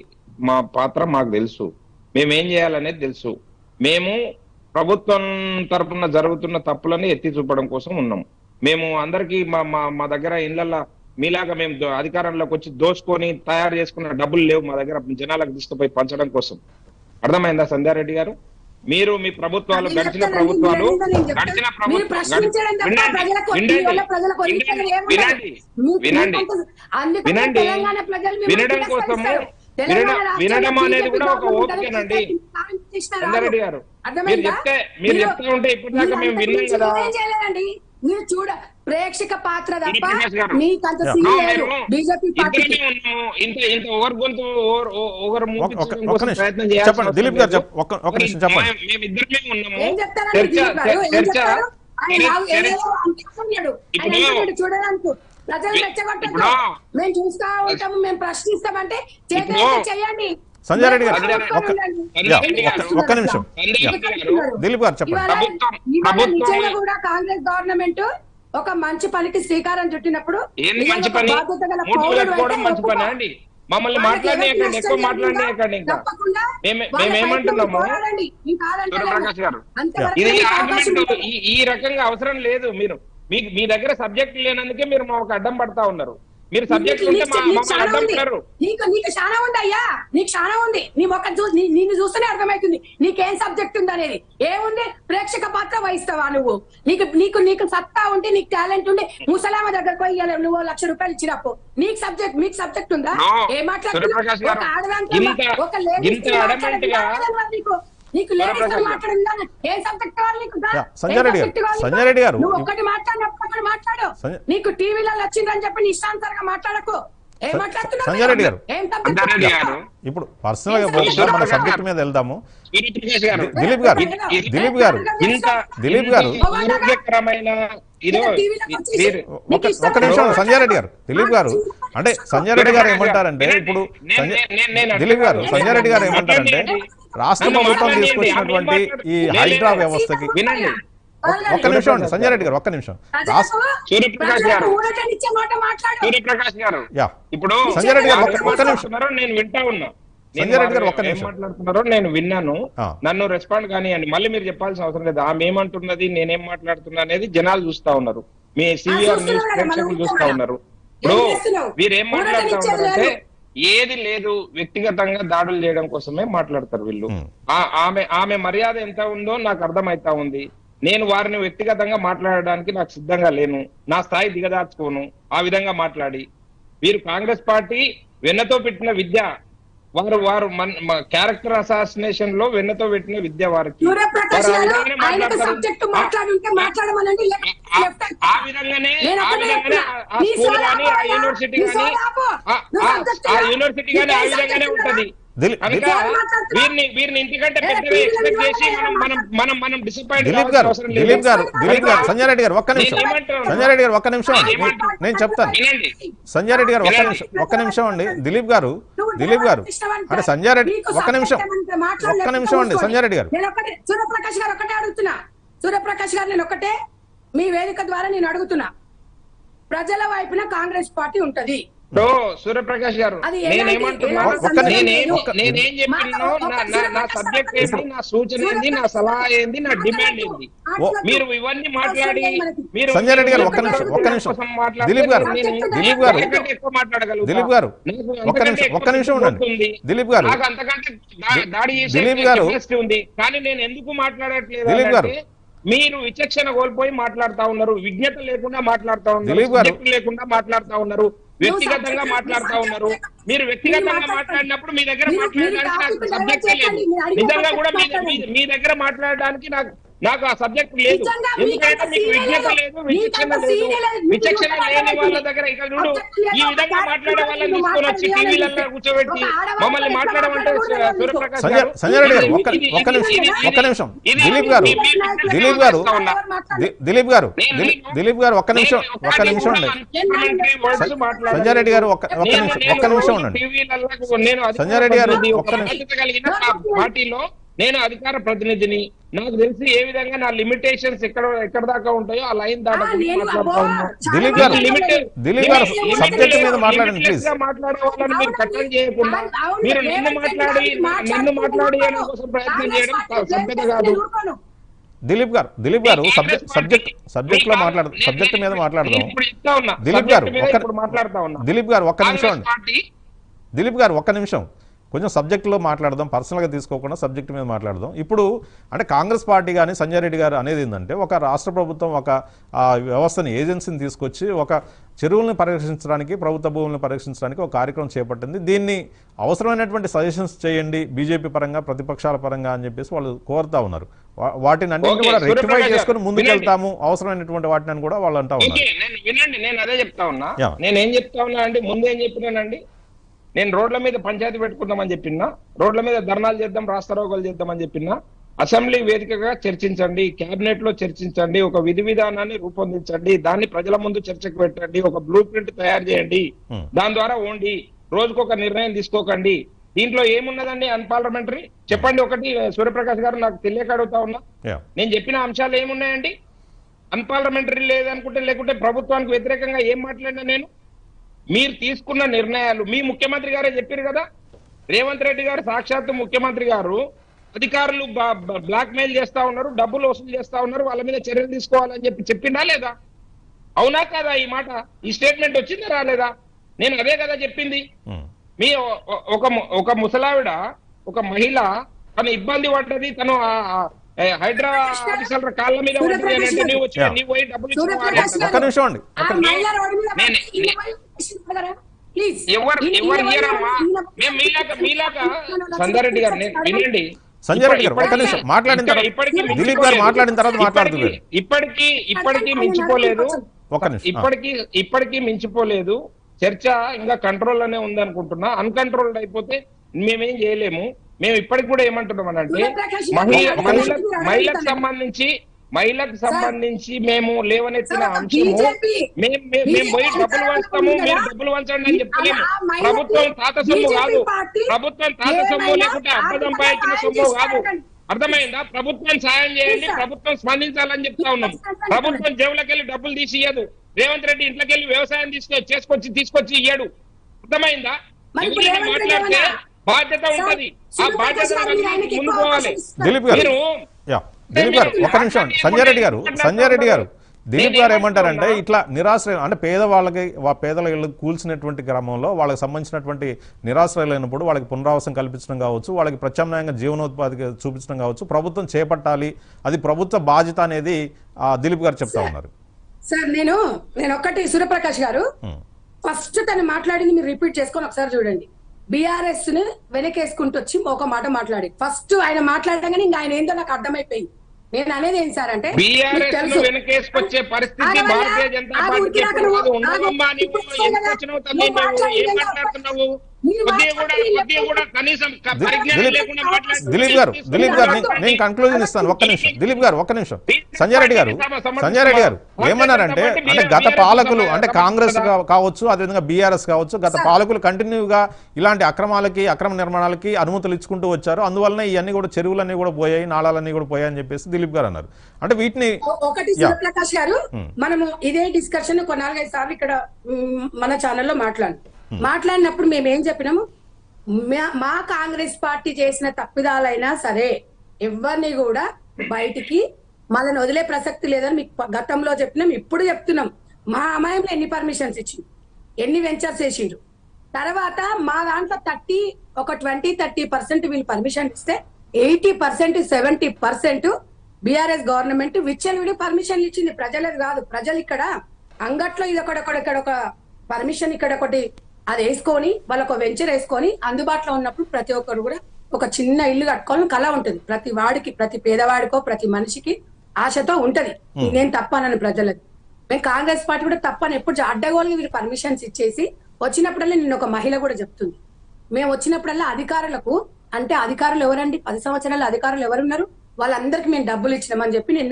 మా పాత్ర మాకు తెలుసు మేము ఏం చేయాలనేది తెలుసు మేము ప్రభుత్వం తరపున జరుగుతున్న తప్పులని ఎత్తి చూపడం కోసం ఉన్నాం మేము అందరికీ మా మా మా దగ్గర ఇళ్లలో మీలాగా మేము దో- అధికారంలోకి వచ్చి దోచుకొని తయారు చేసుకున్న డబ్బులు లేవు మా దగ్గర జనాలకు తీసుకుపోయి పంచడం కోసం అర్థమైందా సంధ్యారెడ్డి గారు మీరు మీ ప్రభుత్వాలు నేను గడిచిన చెప్తానండి, ప్రభుత్వాలు నేను చెప్తాను, నేను గడిచిన చెప్తాను. మీరు ప్రశ్నించడం తప్ప వినండి, ప్రజలకు మీ వినండి, వల్ల ప్రజలకు వినండి, ఒరిగించేది ఏముండదు. వినండి, మీకు- వినండి. మీకు అంత- అందుకనే వినండి. తెలంగాణ ప్రజలు మిమ్మల్ని వినడం తిరస్కరిస్తారు. కోసము తెలంగాణ వినడం- రాష్ట్రంలో వినడం అనేది బీజేపీ కూడా ఒక గవర్నమెంట్ ఓపికేనండి. అనేది సాయం చేసిన రాదు. సంగారెడ్డి గారు మీరు అర్థమైందా? చెప్తే మీరు మీరు- చెప్తా ఉంటే ఇప్పటిదాకా మీరు మేము అంతకు విన్నాం మించి కదా మీరేం చేయలేరండి మీరు చూడ ప్రేక్షక పాత్ర తప్ప ప్రకాష్ గారు. మీకు అంత యా. సీన్ నో, లేదు మేము బీజేపీ పార్టీకి ఇద్దరమే ఉన్నాము ఇంత ఇంత ఓవర్ గొంతు ఓవర్ ఓవర్ ఒక- మూపించడం ఒక- కోసం ఒక్క నిమిషం. ప్రయత్నం చేయాల్సిన చెప్పండి, అవసరం దిలీప్ గారు లేదు. చెప్ప- ఒక్క- ఒక్క నిమిషం చెప్పండి. మేము- మేము ఇద్దరమే ఉన్నాము ఏం చెప్తారండి చర్చ దిలీప్ గారు? ఏం చర్చ చెప్తారు? ఆయన చర్చ- ఆవు- ఏదేదో అంటున్నాడు. ఆయన ఇప్పుడు- అంటున్నాడు చూడడానికి ప్రజలు ఇప్పుడు- రెచ్చగొట్టద్దు మేము చూస్తా ఉంటాము మేము ప్రశ్నిస్తామంటే చేతే ఇప్పుడు- చేయండి సంజయ్ రెడ్డి గారు, మేము ఒక్క- ఉండండి. యా, సంజయ్ ఒక్క- గారు. ఒక్క నిమిషం. సంజయ్ యా. గారు. దిలీప్ గారు చెప్పండి ఇవాళ- ప్రభుత్వం- ఇవాళ ప్రభుత్వం- నిజంగా కూడా కాంగ్రెస్ గవర్నమెంట్ ఒక మంచి పనికి శ్రీకారం చుట్టినప్పుడు ఏంది నిజంగా మంచి ఒక పని బాధ్యత గల మూటలు పౌరుడు కట్టుకోవడం అయితే మంచి పని ఒప్పుకో. అండి మమ్మల్ని వాళ్ళకి మాట్లాడనీయకండి ఎవరికి ఎక్కువ నష్టం మాట్లాడనీయకండి ఇంకా తప్పకుండా మేమే- వాళ్ళ మేమేమంటున్నాము? ప్రయత్నం పోరాడండి. ఇంకా కాదంటలేము. సూర్యప్రకాష్ గారు. అంతవరకు ఇది మీకు అవకాశం ఆర్గ్యుమెంట్ ఉంటుంది. ఈ ఈ రకంగా అవసరం లేదు మీరు మీకు మీ దగ్గర సబ్జెక్ట్ లేనందుకే మీరు మాకు అడ్డం పడతా ఉన్నారు మీరు సబ్జెక్ట్ నీకు- ఉంటే నీకు- మా నీకు మమ్మల్ని చాలా అడ్డం ఉంది. పడరు నీకు నీకు చాలా ఉంది అయ్యా నీకు చాలా ఉంది నీ మొక్క చూ నీ- నిన్ను చూస్తేనే అర్థమవుతుంది నీకేం సబ్జెక్ట్ ఉంది అనేది ఏముంది ప్రేక్షక పాత్ర వహిస్తావా నువ్వు నీకు నీకు నీకు సత్తా ఉంటే నీకు టాలెంట్ ఉండి ముసలామ దగ్గరకు పోయి ఇయ్యాలి నువ్వు లక్ష రూపాయలు ఇచ్చినప్పుడు నీకు సబ్జెక్ట్ మీకు సబ్జెక్ట్ ఉందా No. ఏం సూర్యప్రకాష్ మాట్లాడుతున్నావు గారు, ఒక ఆడదాంతో ఇంత- ఒక ladies ఇంత తో adamant మాట్లాడడం గా- కాదు నీకు నీకు లేడీస్ సూర్యప్రకాష్ గారు. మాట్లాడడం కాదు. ఏం సబ్జెక్ట్ కావాలి నీకు యా, సంజయ్ రెడ్డి గారు, ఏం subject కావాలి నీకు? సంజయ్ రెడ్డి గారు, నువ్వు ఇప్- ఒక్కటి మాట్లాడు ఒక్కటి మాట్లాడు సంజయ్- నీకు టీవీలలో వచ్చిందని చెప్పి నీ ఇష్టానుసారంగా మాట్లాడకు ఏం స- మాట్లాడుతున్నావు సంజయ్ రెడ్డి గారు. ఏం సంజయ్ రెడ్డి తప్పు గారు. ఇప్పుడు పర్సనల్ గా పోకుండా మన సబ్జెక్ట్ మీద వెళ్దాము సూర్యప్రకాష్ గారు దిలీప్ గారు ఇది- దిలీప్ గారు ఇంత దిలీప్ గారు. ఇంత ఆరోగ్యకరమైన ఇదో మీరు- ఒక ఒక్క నిమిషం సంజయ్ రెడ్డి గారు దిలీప్ గారు అంటే సంజయ్ రెడ్డి గారు ఏమంటారంటే ఇప్పుడు సంజయ్ దిలీప్ గారు సంజయ్ రెడ్డి గారు ఏమంటారంటే రాష్ట్ర ప్రభుత్వం తీసుకొచ్చినటువంటి ఈ హైడ్రా వ్యవస్థకి వినండి. ఒక్క నిమిషం అండి సంజయ్ రెడ్డి గారు ఒక్క నిమిషం రాష్ట్ర సూర్యప్రకాష్ గారు. ఊరటనిచ్చే మాట మాట్లాడు సూర్యప్రకాష్ గారు యా ఇప్పుడు సంజయ్ రెడ్డి గారు వాళ్ళు ఒక్క- ఏం ఒక్క నిమిషం. మాట్లాడుతున్నారో నేను వింటా ఉన్నా నేను సంజయ్ రెడ్డి గారు వాళ్ళు ఒక్క ఏం నిమిషం. మాట్లాడుతున్నారో నేను విన్నాను ఆ. నన్ను రెస్పాండ్ కానివ్వండి మళ్ళీ మీరు చెప్పాల్సిన అవసరం లేదు ఆమె ఏమంటున్నది నేనేం మాట్లాడుతున్నా అనేది జనాలు చూస్తా ఉన్నారు మీ సివిఆర్ చూస్తున్నారు న్యూస్ కదా, ప్రేక్షకులు మనం చూస్తా కూడా. ఉన్నారు ఏం ఇప్పుడు చేస్తున్నావు? వీరేం మాట్లాడుతా ఊరటనిచ్చేది ఉన్నారంటే లేదు. ఏది లేదు వ్యక్తిగతంగా దాడులు చేయడం కోసమే మాట్లాడతారు వీళ్ళు ఉమ్. ఆ- ఆమె ఆమె మర్యాద ఎంత ఉందో నాకు అర్థమైతా ఉంది నేను వారిని వ్యక్తిగతంగా మాట్లాడడానికి నాకు సిద్ధంగా లేను నా స్థాయి దిగదార్చుకోను ఆ విధంగా మాట్లాడి వీరు కాంగ్రెస్ పార్టీ వెన్నతో పెట్టిన విద్య వారు వారు మన క్యారెక్టర్ అసాసినేషన్ లో వెన్నతో పెట్టిన విద్య వారికి సూర్యప్రకాష్ వారు ఆ గారు విధంగానే ఆయనకు మాట్లాడతారు. సబ్జెక్ట్ మాట్లాడుంటే మాట్లాడమనండి లేకపోతే ఆ- left hand. ఆ విధంగానే నేను ఆ ఒకటే విధంగానే చెప్తున్నా. ఆ నీ స్కూల్ సోల్ కానీ ఆ ఆపు, యూనివర్సిటీ నీ కానీ సోల్ ఆపు. ఆ- నువ్వు ఆ- subject ఆ రా. యూనివర్సిటీ నీకు కానీ ఆ ఏ విధంగానే subject ఉంటది దిలీప్ కనుక దిలీప్ వీరిని వీరిని ఇంటికంటే ఏ, పెద్దగా టీవీలో ఎక్స్పెక్ట్ చేసి ఏమన్నా మనం మనం మనం మనం డిసప్పాయింట్ దిలీప్ గారు దిలీప్ గారు దిలీప్ గారు సంజయ్ రెడ్డి గారు ఒక్క నిమిషం నేను ఏమంటున్నాను? సంజయ్ రెడ్డి గారు ఒక్క నిమిషం నేను నే- ఏమంటున్నాను? నేను చెప్తాను వినండి సంజయ్ రెడ్డి గారు ఒక్క వినండి. నిమిషం ఒక్క నిమిషం అండి దిలీప్ గారు దిలీప్ గారు అంటే సంజయ్ రెడ్డి ఒక్క నిమిషం ఒక్క నిమిషం అండి సంజయ్ రెడ్డి గారు నేను ఒకటే సూర్యప్రకాష్ గారు ఒకటే అడుగుతున్నా సూర్యప్రకాష్ గారు నేను ఒకటే మీ వేదిక ద్వారా నేను అడుగుతున్నా ప్రజల వైపున కాంగ్రెస్ పార్టీ ఉంటది ఓ సూర్యప్రకాష్ గారు అది ఎలాంటి- నేనేమంటున్నా ఎలాంటి ఒక్క నిమిషం, నేనేం ఒక్క- నేనేం చెప్పినో నా నా నా సబ్జెక్ట్ ఏంది నా సూచన ఏంది నా సలహా ఏంది నా డిమాండ్ ఏంది మీరు ఇవన్నీ మాట్లాడి మీరు సంజయ్ రెడ్డి గారు ఒక్క నిమిషం, ఒక్క నిమిషం. కోసం మాట్లాడితే దిలీప్ గారు, నేను దిలీప్ గారు. అంతకంటే ఎక్కువ మాట్లాడగలుగుతా. దిలీప్ గారు, నాకు ఒక్క అంతకంటే నిమిషం, ఎక్కువ ఒక్క నిమిషం ఉండండి. ఉంది. దిలీప్ గారు. నాకు అంతకంటే దా- దాడి చేసే దిలీప్ గారు. capacity ఉంది కానీ నేను ఎందుకు మాట్లాడట్లేదు దిలీప్ గారు. అంటే మీరు విచక్షణ కోల్పోయి మాట్లాడుతా ఉన్నారు విజ్ఞత లేకుండా మాట్లాడుతా ఉన్నారు దిలీప్ గారు. subject లేకుండా మాట్లాడుతా ఉన్నారు వ్యక్తిగతంగా subject- మాట్లాడుతా subject ఉన్నారు లేక- మీరు వ్యక్తిగతంగా మీరు మాట్లాడినప్పుడు మీ దగ్గర మీరు- మీరు మాట్లాడడానికి నాకు topic సబ్జెక్ట్ డైవర్ట్ లేదు చేయండి. మీరు అడిగిన నిజంగా topic కూడా మీ- మాట్లాడండి. మీ- మీ దగ్గర మాట్లాడడానికి నాకు నాకు ఆ సబ్జెక్ట్ లేదు నిజంగా మీకు ఎందుకంటే అంత మీకు సీనే విజ్ఞత లేదు. లేదు మీకు విచక్షణ అంత లేదు సీనే లేదు. మీకు విచక్షణ ఇంత లేని వాళ్ళ మాట్లాడండి. దగ్గర ఇక్కడ చూడు Object లేదు. ఈ విధంగా ఒక మాట్లాడే వాళ్ళని ఆడపిల్ల తీసుకొని వచ్చి మాట్లాడాలి టీవీలలో అంటే కూర్చోబెట్టి ఒక ఆడవాళ్ళతో మమ్మల్ని ఎట్లా మాట్లాడమంటే మాట్లాడకూడదు సూర్యప్రకాష్ సంజయ్ గారు సంజయ్ రెడ్డి గారు ఇది- ఒక్క ఇది- ఒక్క ఇది- నిమిషం ఇది- ఒక్క నిమిషం ఇది- దిలీప్ గారు ఇది- ఇది- దిలీప్ గారు మాట్లాడుతా ఉన్నా. ది- దిలీప్ గారు నేను- దిలీప్- దిలీప్ గారు ఒక్క నిమిషం నేను ఒక్క ఒకటి నిమిషం కూడా ఉండండి uncomplimentary words స- మాట్లాడను. సంజయ్ రెడ్డి గారు ఒక్క ఒక్క నేను- నిమిషం నేను ఒక్క నిమిషం రోజు ఉండండి టీవీలలో నేను అధికార సంజయ్ రెడ్డి గారు, ప్రతినిధి, ఒక్క ఒక నిమిషం. బాధ్యత కలిగిన పా- పార్టీలో నేను అధికార ప్రతినిధిని నాకు తెలిసి ఏ విధంగా నా లిమిటేషన్స్ ఎక్కడ ఎక్కడ దాకా ఉంటాయో ఆ లైన్ ఆ, దాకా నేను మాట్లాడుతా అబ్బో, ఉన్నా. చాలా దిలీప్ గారు, మంది లిమిటెడ్- దిలీప్ గారు, లిమిటెడ్ subject మీద లిమిటెడ్ మాట్లాడండి, లిమిటెడ్గా please. మాట్లాడే వాళ్ళని మీరు అవునండి. కట్టడి చేయకుండా అవును, అవును. మీరు నిన్ను రేవంత్ రెడ్డి మాట్లాడి గారిని నన్ను మాట్లాడి మాట్లాడుతూ అనే కోసం ప్రయత్నం కాంగ్రెస్ చేయడం పార్టీ సభ్యత బ్లేమ్ కాదు చేస్తే ఊరుకోను. దిలీప్ గారు దిలీప్ గారు ఈ subject Congress subject party- subject లో మీ మాట్లాడ కాంగ్రెస్ సబ్జెక్ట్ మీద నేను మాట్లాడదాం ఇప్పుడు ఇస్తా ఉన్నా. దిలీప్ గారు సబ్జెక్ట్ మీద ఒక్క ఇప్పుడు మాట్లాడుతా ఉన్నా దిలీప్ గారు ఒక్క నిమిషం కాంగ్రెస్ అండి పార్టీ దిలీప్ గారు ఒక్క నిమిషం కొంచెం సబ్జెక్టులో మాట్లాడదాం పర్సనల్గా తీసుకోకుండా సబ్జెక్ట్ మీద మాట్లాడదాం ఇప్పుడు అంటే కాంగ్రెస్ పార్టీ కానీ సంజయ్ రెడ్డి గారు అనేది ఏంటంటే ఒక రాష్ట్ర ప్రభుత్వం ఒక ఆ, వ్యవస్థని ఏజెన్సీని తీసుకొచ్చి ఒక చెరువుల్ని పరిరక్షించడానికి ప్రభుత్వ భూములను పరిరక్షించడానికి ఒక కార్యక్రమం చేపట్టింది దీన్ని అవసరమైనటువంటి సజెషన్స్ చేయండి బీజేపీ పరంగా ప్రతిపక్షాల పరంగా అని చెప్పేసి వాళ్ళు కోరుతా ఉన్నారు వా- వాటిని అన్నింటినీ ఓకే, కూడా రెక్టిఫై సూర్యప్రకాష్ చేసుకుని గారు, ముందుకెళ్తాము అవసరమైనటువంటి వాటిని అని కూడా వాళ్ళు అంటా ఉన్నారు ఓకే నేను వినండి నేను అదే చెప్తా ఉన్నా యా. నేను ఏం చెప్తా ఉన్నా అండి ముందు ఏం చెప్పినానండి నేను రోడ్ల మీద పంచాయతీ పెట్టుకుందామని చెప్పినా రోడ్ల మీద ధర్నాలు చేద్దాం రాస్తారోకలు చేద్దామని చెప్పినా అసెంబ్లీ వేదికగా చర్చించండి కేబినెట్ లో చర్చించండి ఒక విధి విధానాన్ని రూపొందించండి దాన్ని ప్రజల ముందు చర్చకు పెట్టండి ఒక బ్లూ ప్రింట్ తయారు చేయండి Hmm. దాని ద్వారా ఓండి రోజుకొక నిర్ణయం తీసుకోకండి దీంట్లో ఏమున్నదండి అన్పార్లమెంటరీ చెప్పండి ఒకటి సూర్యప్రకాష్ గారు నాకు తెలియక అడుగుతా ఉన్నా యా నేను చెప్పిన అంశాలు ఏమున్నాయండి అన్పార్లమెంటరీ లేదనుకుంటే లేకుంటే ప్రభుత్వానికి వ్యతిరేకంగా ఏం మాట్లాడినా నేను మీరు తీసుకున్న నిర్ణయాలు మీ ముఖ్యమంత్రి గారే చెప్పారు కదా రేవంత్ రెడ్డి గారు సాక్షాత్తు ముఖ్యమంత్రి గారు అధికారులు బ్లాక్ మెయిల్ చేస్తా ఉన్నారు డబ్బులు వసూలు చేస్తా ఉన్నారు వాళ్ళ మీద చర్యలు తీసుకోవాలని చెప్పి చెప్పిందా లేదా అవునా కదా ఈ మాట ఈ స్టేట్మెంట్ వచ్చిందా రాలేదా నేను అదే కదా చెప్పింది ఉమ్. మీ ఒ- ఒ- ఒక ము- ఒక ముసలావిడ ఒక మహిళ తను ఇబ్బంది పడ్డది తను ఆ- ఆ, ఏ, హైడ్రా ఆఫీసర్ల కాళ్ళ మీద పడ్డది అని అంటే నీవు వచ్చి Yeah. నీవు పోయి డబ్బులు సూర్యప్రకాష్ ఇచ్చిన ఒక్క నిమిషం అండి ఆ ఒక్క మహిళ రోడ్డు మీద నేను- పడి ఈయన పోయి క్వశ్చన్ అడగరా? ప్లీజ్ ఎవరు ఈయన- ఎవరు ఈయన ఇయ్యరమ్మా పోయి ఈయన పోయి మేము మీలాగా మీలాగా క్వశ్చన్ సంగారెడ్డి గారు నేను అడగండి. వినండి సంజయ్ రెడ్డి గారు ఒక్క ఇప్పటికి- నిమిషం మాట్లాడిన తర్వాత ఇప్పటికి దిలీప్ గారు మించిపోలేదు. మాట్లాడిన తర్వాత మాట్లాడుతున్నారు ఇప్పటికి- ఇప్పటికి ఇప్పటికి మించిపోలేదు ఒక్క నిమిషం ఆ. ఇప్పటికి ఇప్పటికీ మించిపోలేదు చర్చ ఇంకా కంట్రోల్ లోనే ఉంది అనుకుంటున్నా అన్కంట్రోల్డ్ అయిపోతే మేమేం చేయలేము మేము ఇప్పటికి కూడా ఏమంటున్నాం అని అంటే సూర్యప్రకాష్ గారు, మహిళ ఒక్క మహిళ నిమిషం మీరు మహిళకు అడగండి. సంబంధించి మహిళకు సంబంధించి మేము లేవనెత్తిన సార్, అంశము BJP మేము మేము- మేము పోయి BJP డబ్బులు వంచుతాము ఉంది మీరు కదా? డబ్బులు వంచండి అని చెప్తలేము ఆ మహిళకి ప్రభుత్వం తాత సొమ్ము BJP కాదు పార్టీ ప్రభుత్వం తాత సొమ్ము ఏమైనా లేకుంటే అర్థం ఆర్థికంగా సంపాదించిన సాయం సొమ్ము కాదు చేస్తారని. అర్థమైందా ప్రభుత్వం సాయం చేయండి Yes, sir. ప్రభుత్వం స్పందించాలని చెప్తా ఉన్నాం Yes, sir. ప్రభుత్వం జేబులకి వెళ్ళి డబ్బులు తీసి ఇయ్యదు రేవంత్ రెడ్డి ఇంట్లోకి వెళ్ళి వ్యవసాయం తీసుకొ చేసుకొచ్చి తీసుకొచ్చి ఇయ్యడు అర్థమైందా మరి ఇప్పుడు ఎవరైనా రేవంత్ రెడ్డి మాట్లాడితే ఏమన్నా? బాధ్యత ఉంటది ఆ సూర్యప్రకాష్ బాధ్యత గారు మీరు ఆయనకి ముందు ఎక్కువ పోవాలి అవకాశం ఇస్తారు. దిలీప్ గారు మీరు యా దిలీప్ గారు ఒక్క నిమిషం అండి సంజయ్ రెడ్డి గారు సంజయ్ రెడ్డి గారు దిలీప్ గారు ఏమంటారంటే ఇట్లా నిరాశ్రయం అంటే పేదవాళ్ళకి వా పేదల ఇళ్ళు కూల్చినటువంటి గ్రామంలో వాళ్ళకి సంబంధించినటువంటి నిరాశ్రయులైనప్పుడు వాళ్ళకి పునరావాసం కల్పించడం కావచ్చు వాళ్ళకి ప్రత్యామ్నాయంగా జీవనోత్పాది చూపించడం కావచ్చు ప్రభుత్వం చేపట్టాలి అది ప్రభుత్వ బాధ్యత అనేది ఆ, దిలీప్ గారు చెప్తా ఉన్నారు సార్ నేను నేను ఒక్కటి సూర్యప్రకాష్ గారు ఉమ్. ఫస్ట్ తను మాట్లాడింది మీరు రిపీట్ చేసుకొని ఒకసారి చూడండి బీఆర్ఎస్ ని వెనకేసుకుంటూ వచ్చి ఒక మాట మాట్లాడి ఫస్ట్ ఆయన మాట్లాడగానే ఇంకా ఆయన ఏందో నాకు అర్థమైపోయింది నేను అనేది ఏం సార్ అంటే మీకు బీఆర్ఎస్ ను తెలుసు. వెనకేసుకొచ్చే పరిస్థితి ఆగవయ్యా, భారతీయ జనతా ఆగు, పార్టీకి ఉరికినాక ఎప్పుడు నువ్వు, కాదు. ఆగు. ఉండవమ్మా నీవు ఇప్పుడు ఎందుకు కదా, వచ్చినావు తల్లి నువ్వు నువ్వు ఏం మాట్లాడింది మాట్లాడుతున్నావు మీరు కొద్దిగా కూడా మాట్లాడింది కొద్దిగా కూడా కనీసం క- దిలీప్- పరిజ్ఞానం దిలీప్- లేకుండా మాట్లాడుతున్నావు. దిలీప్ గారు దిలీప్ గారు నేను- నేను కంక్లూజన్ ఇస్తాను ఒక్క నిమిషం దిలీప్ గారు ఒక్క నిమిషం సంజయ్ రెడ్డి గారు సంజయ్ రెడ్డి గారు ఏమన్నారంటే అంటే గత పాలకులు అంటే కాంగ్రెస్ కా- కావచ్చు అదేవిధంగా బీఆర్ఎస్ కావచ్చు గత పాలకులు కంటిన్యూగా ఇలాంటి అక్రమాలకి అక్రమ నిర్మాణాలకి అనుమతులు ఇచ్చుకుంటూ వచ్చారు అందువలన ఇవన్నీ కూడా చెరువులన్నీ కూడా పోయాయి నాళాలన్నీ కూడా పోయాయి అని చెప్పేసి దిలీప్ గారు అన్నారు అంటే వీటిని ఒ- ఒకటి యా. సూర్యప్రకాష్ గారు Hmm. మనము ఇదే డిస్కషన్ ఒక నాలుగైదు సార్లు ఇక్కడ మ్, మన ఛానల్లో మాట్లాడు మాట్లాడినప్పుడు మేము ఏం చెప్పినాము మా- మా కాంగ్రెస్ పార్టీ చేసిన తప్పిదాలైనా సరే ఎవరిని కూడా బయటికి మనల్ని వదిలే ప్రసక్తి లేదని మీకు ప- గతంలో చెప్పినాం ఇప్పుడు చెప్తున్నాం మా అమాయంలో ఎన్ని పర్మిషన్స్ ఇచ్చింది ఎన్ని వెంచర్స్ వేసిండ్రు తర్వాత మా దాంట్లో థర్టీ ఒక ట్వంటీ థర్టీ పర్సెంట్ వీళ్ళు పర్మిషన్ ఇస్తే eighty percent seventy percent BRS government విచ్చలవిడి పర్మిషన్లు ఇచ్చింది ప్రజలకు కాదు ప్రజలు ఇక్కడ అంగట్లో ఇది ఒకటి ఒకటి ఇక్కడ ఒక పర్మిషన్ ఇక్కడ ఒకటి అది వేసుకొని వాళ్ళకు వెంచర్ వేసుకొని అందుబాటులో ఉన్నప్పుడు ప్రతి ఒక్కరు కూడా ఒక చిన్న ఇల్లు కట్టుకోవాలని కళ ఉంటుంది ప్రతి వాడికి ప్రతి పేదవాడికో ప్రతి మనిషికి ఆశతో ఉంటది నేను తప్పనని ప్రజలకు మేము కాంగ్రెస్ పార్టీ కూడా తప్పని ఎప్పుడు అడ్డగోలుగా వీళ్ళు పర్మిషన్స్ ఇచ్చేసి వచ్చినప్పుడల్లా నిన్న ఒక మహిళ కూడా చెప్తుంది మేము వచ్చినప్పుడల్లా అధికారులకు అంటే అధికారులు ఎవరండి పది సంవత్సరాల అధికారులు ఎవరున్నారు వాళ్ళందరికీ మేము డబ్బులు ఇచ్చినామని చెప్పి నిన్న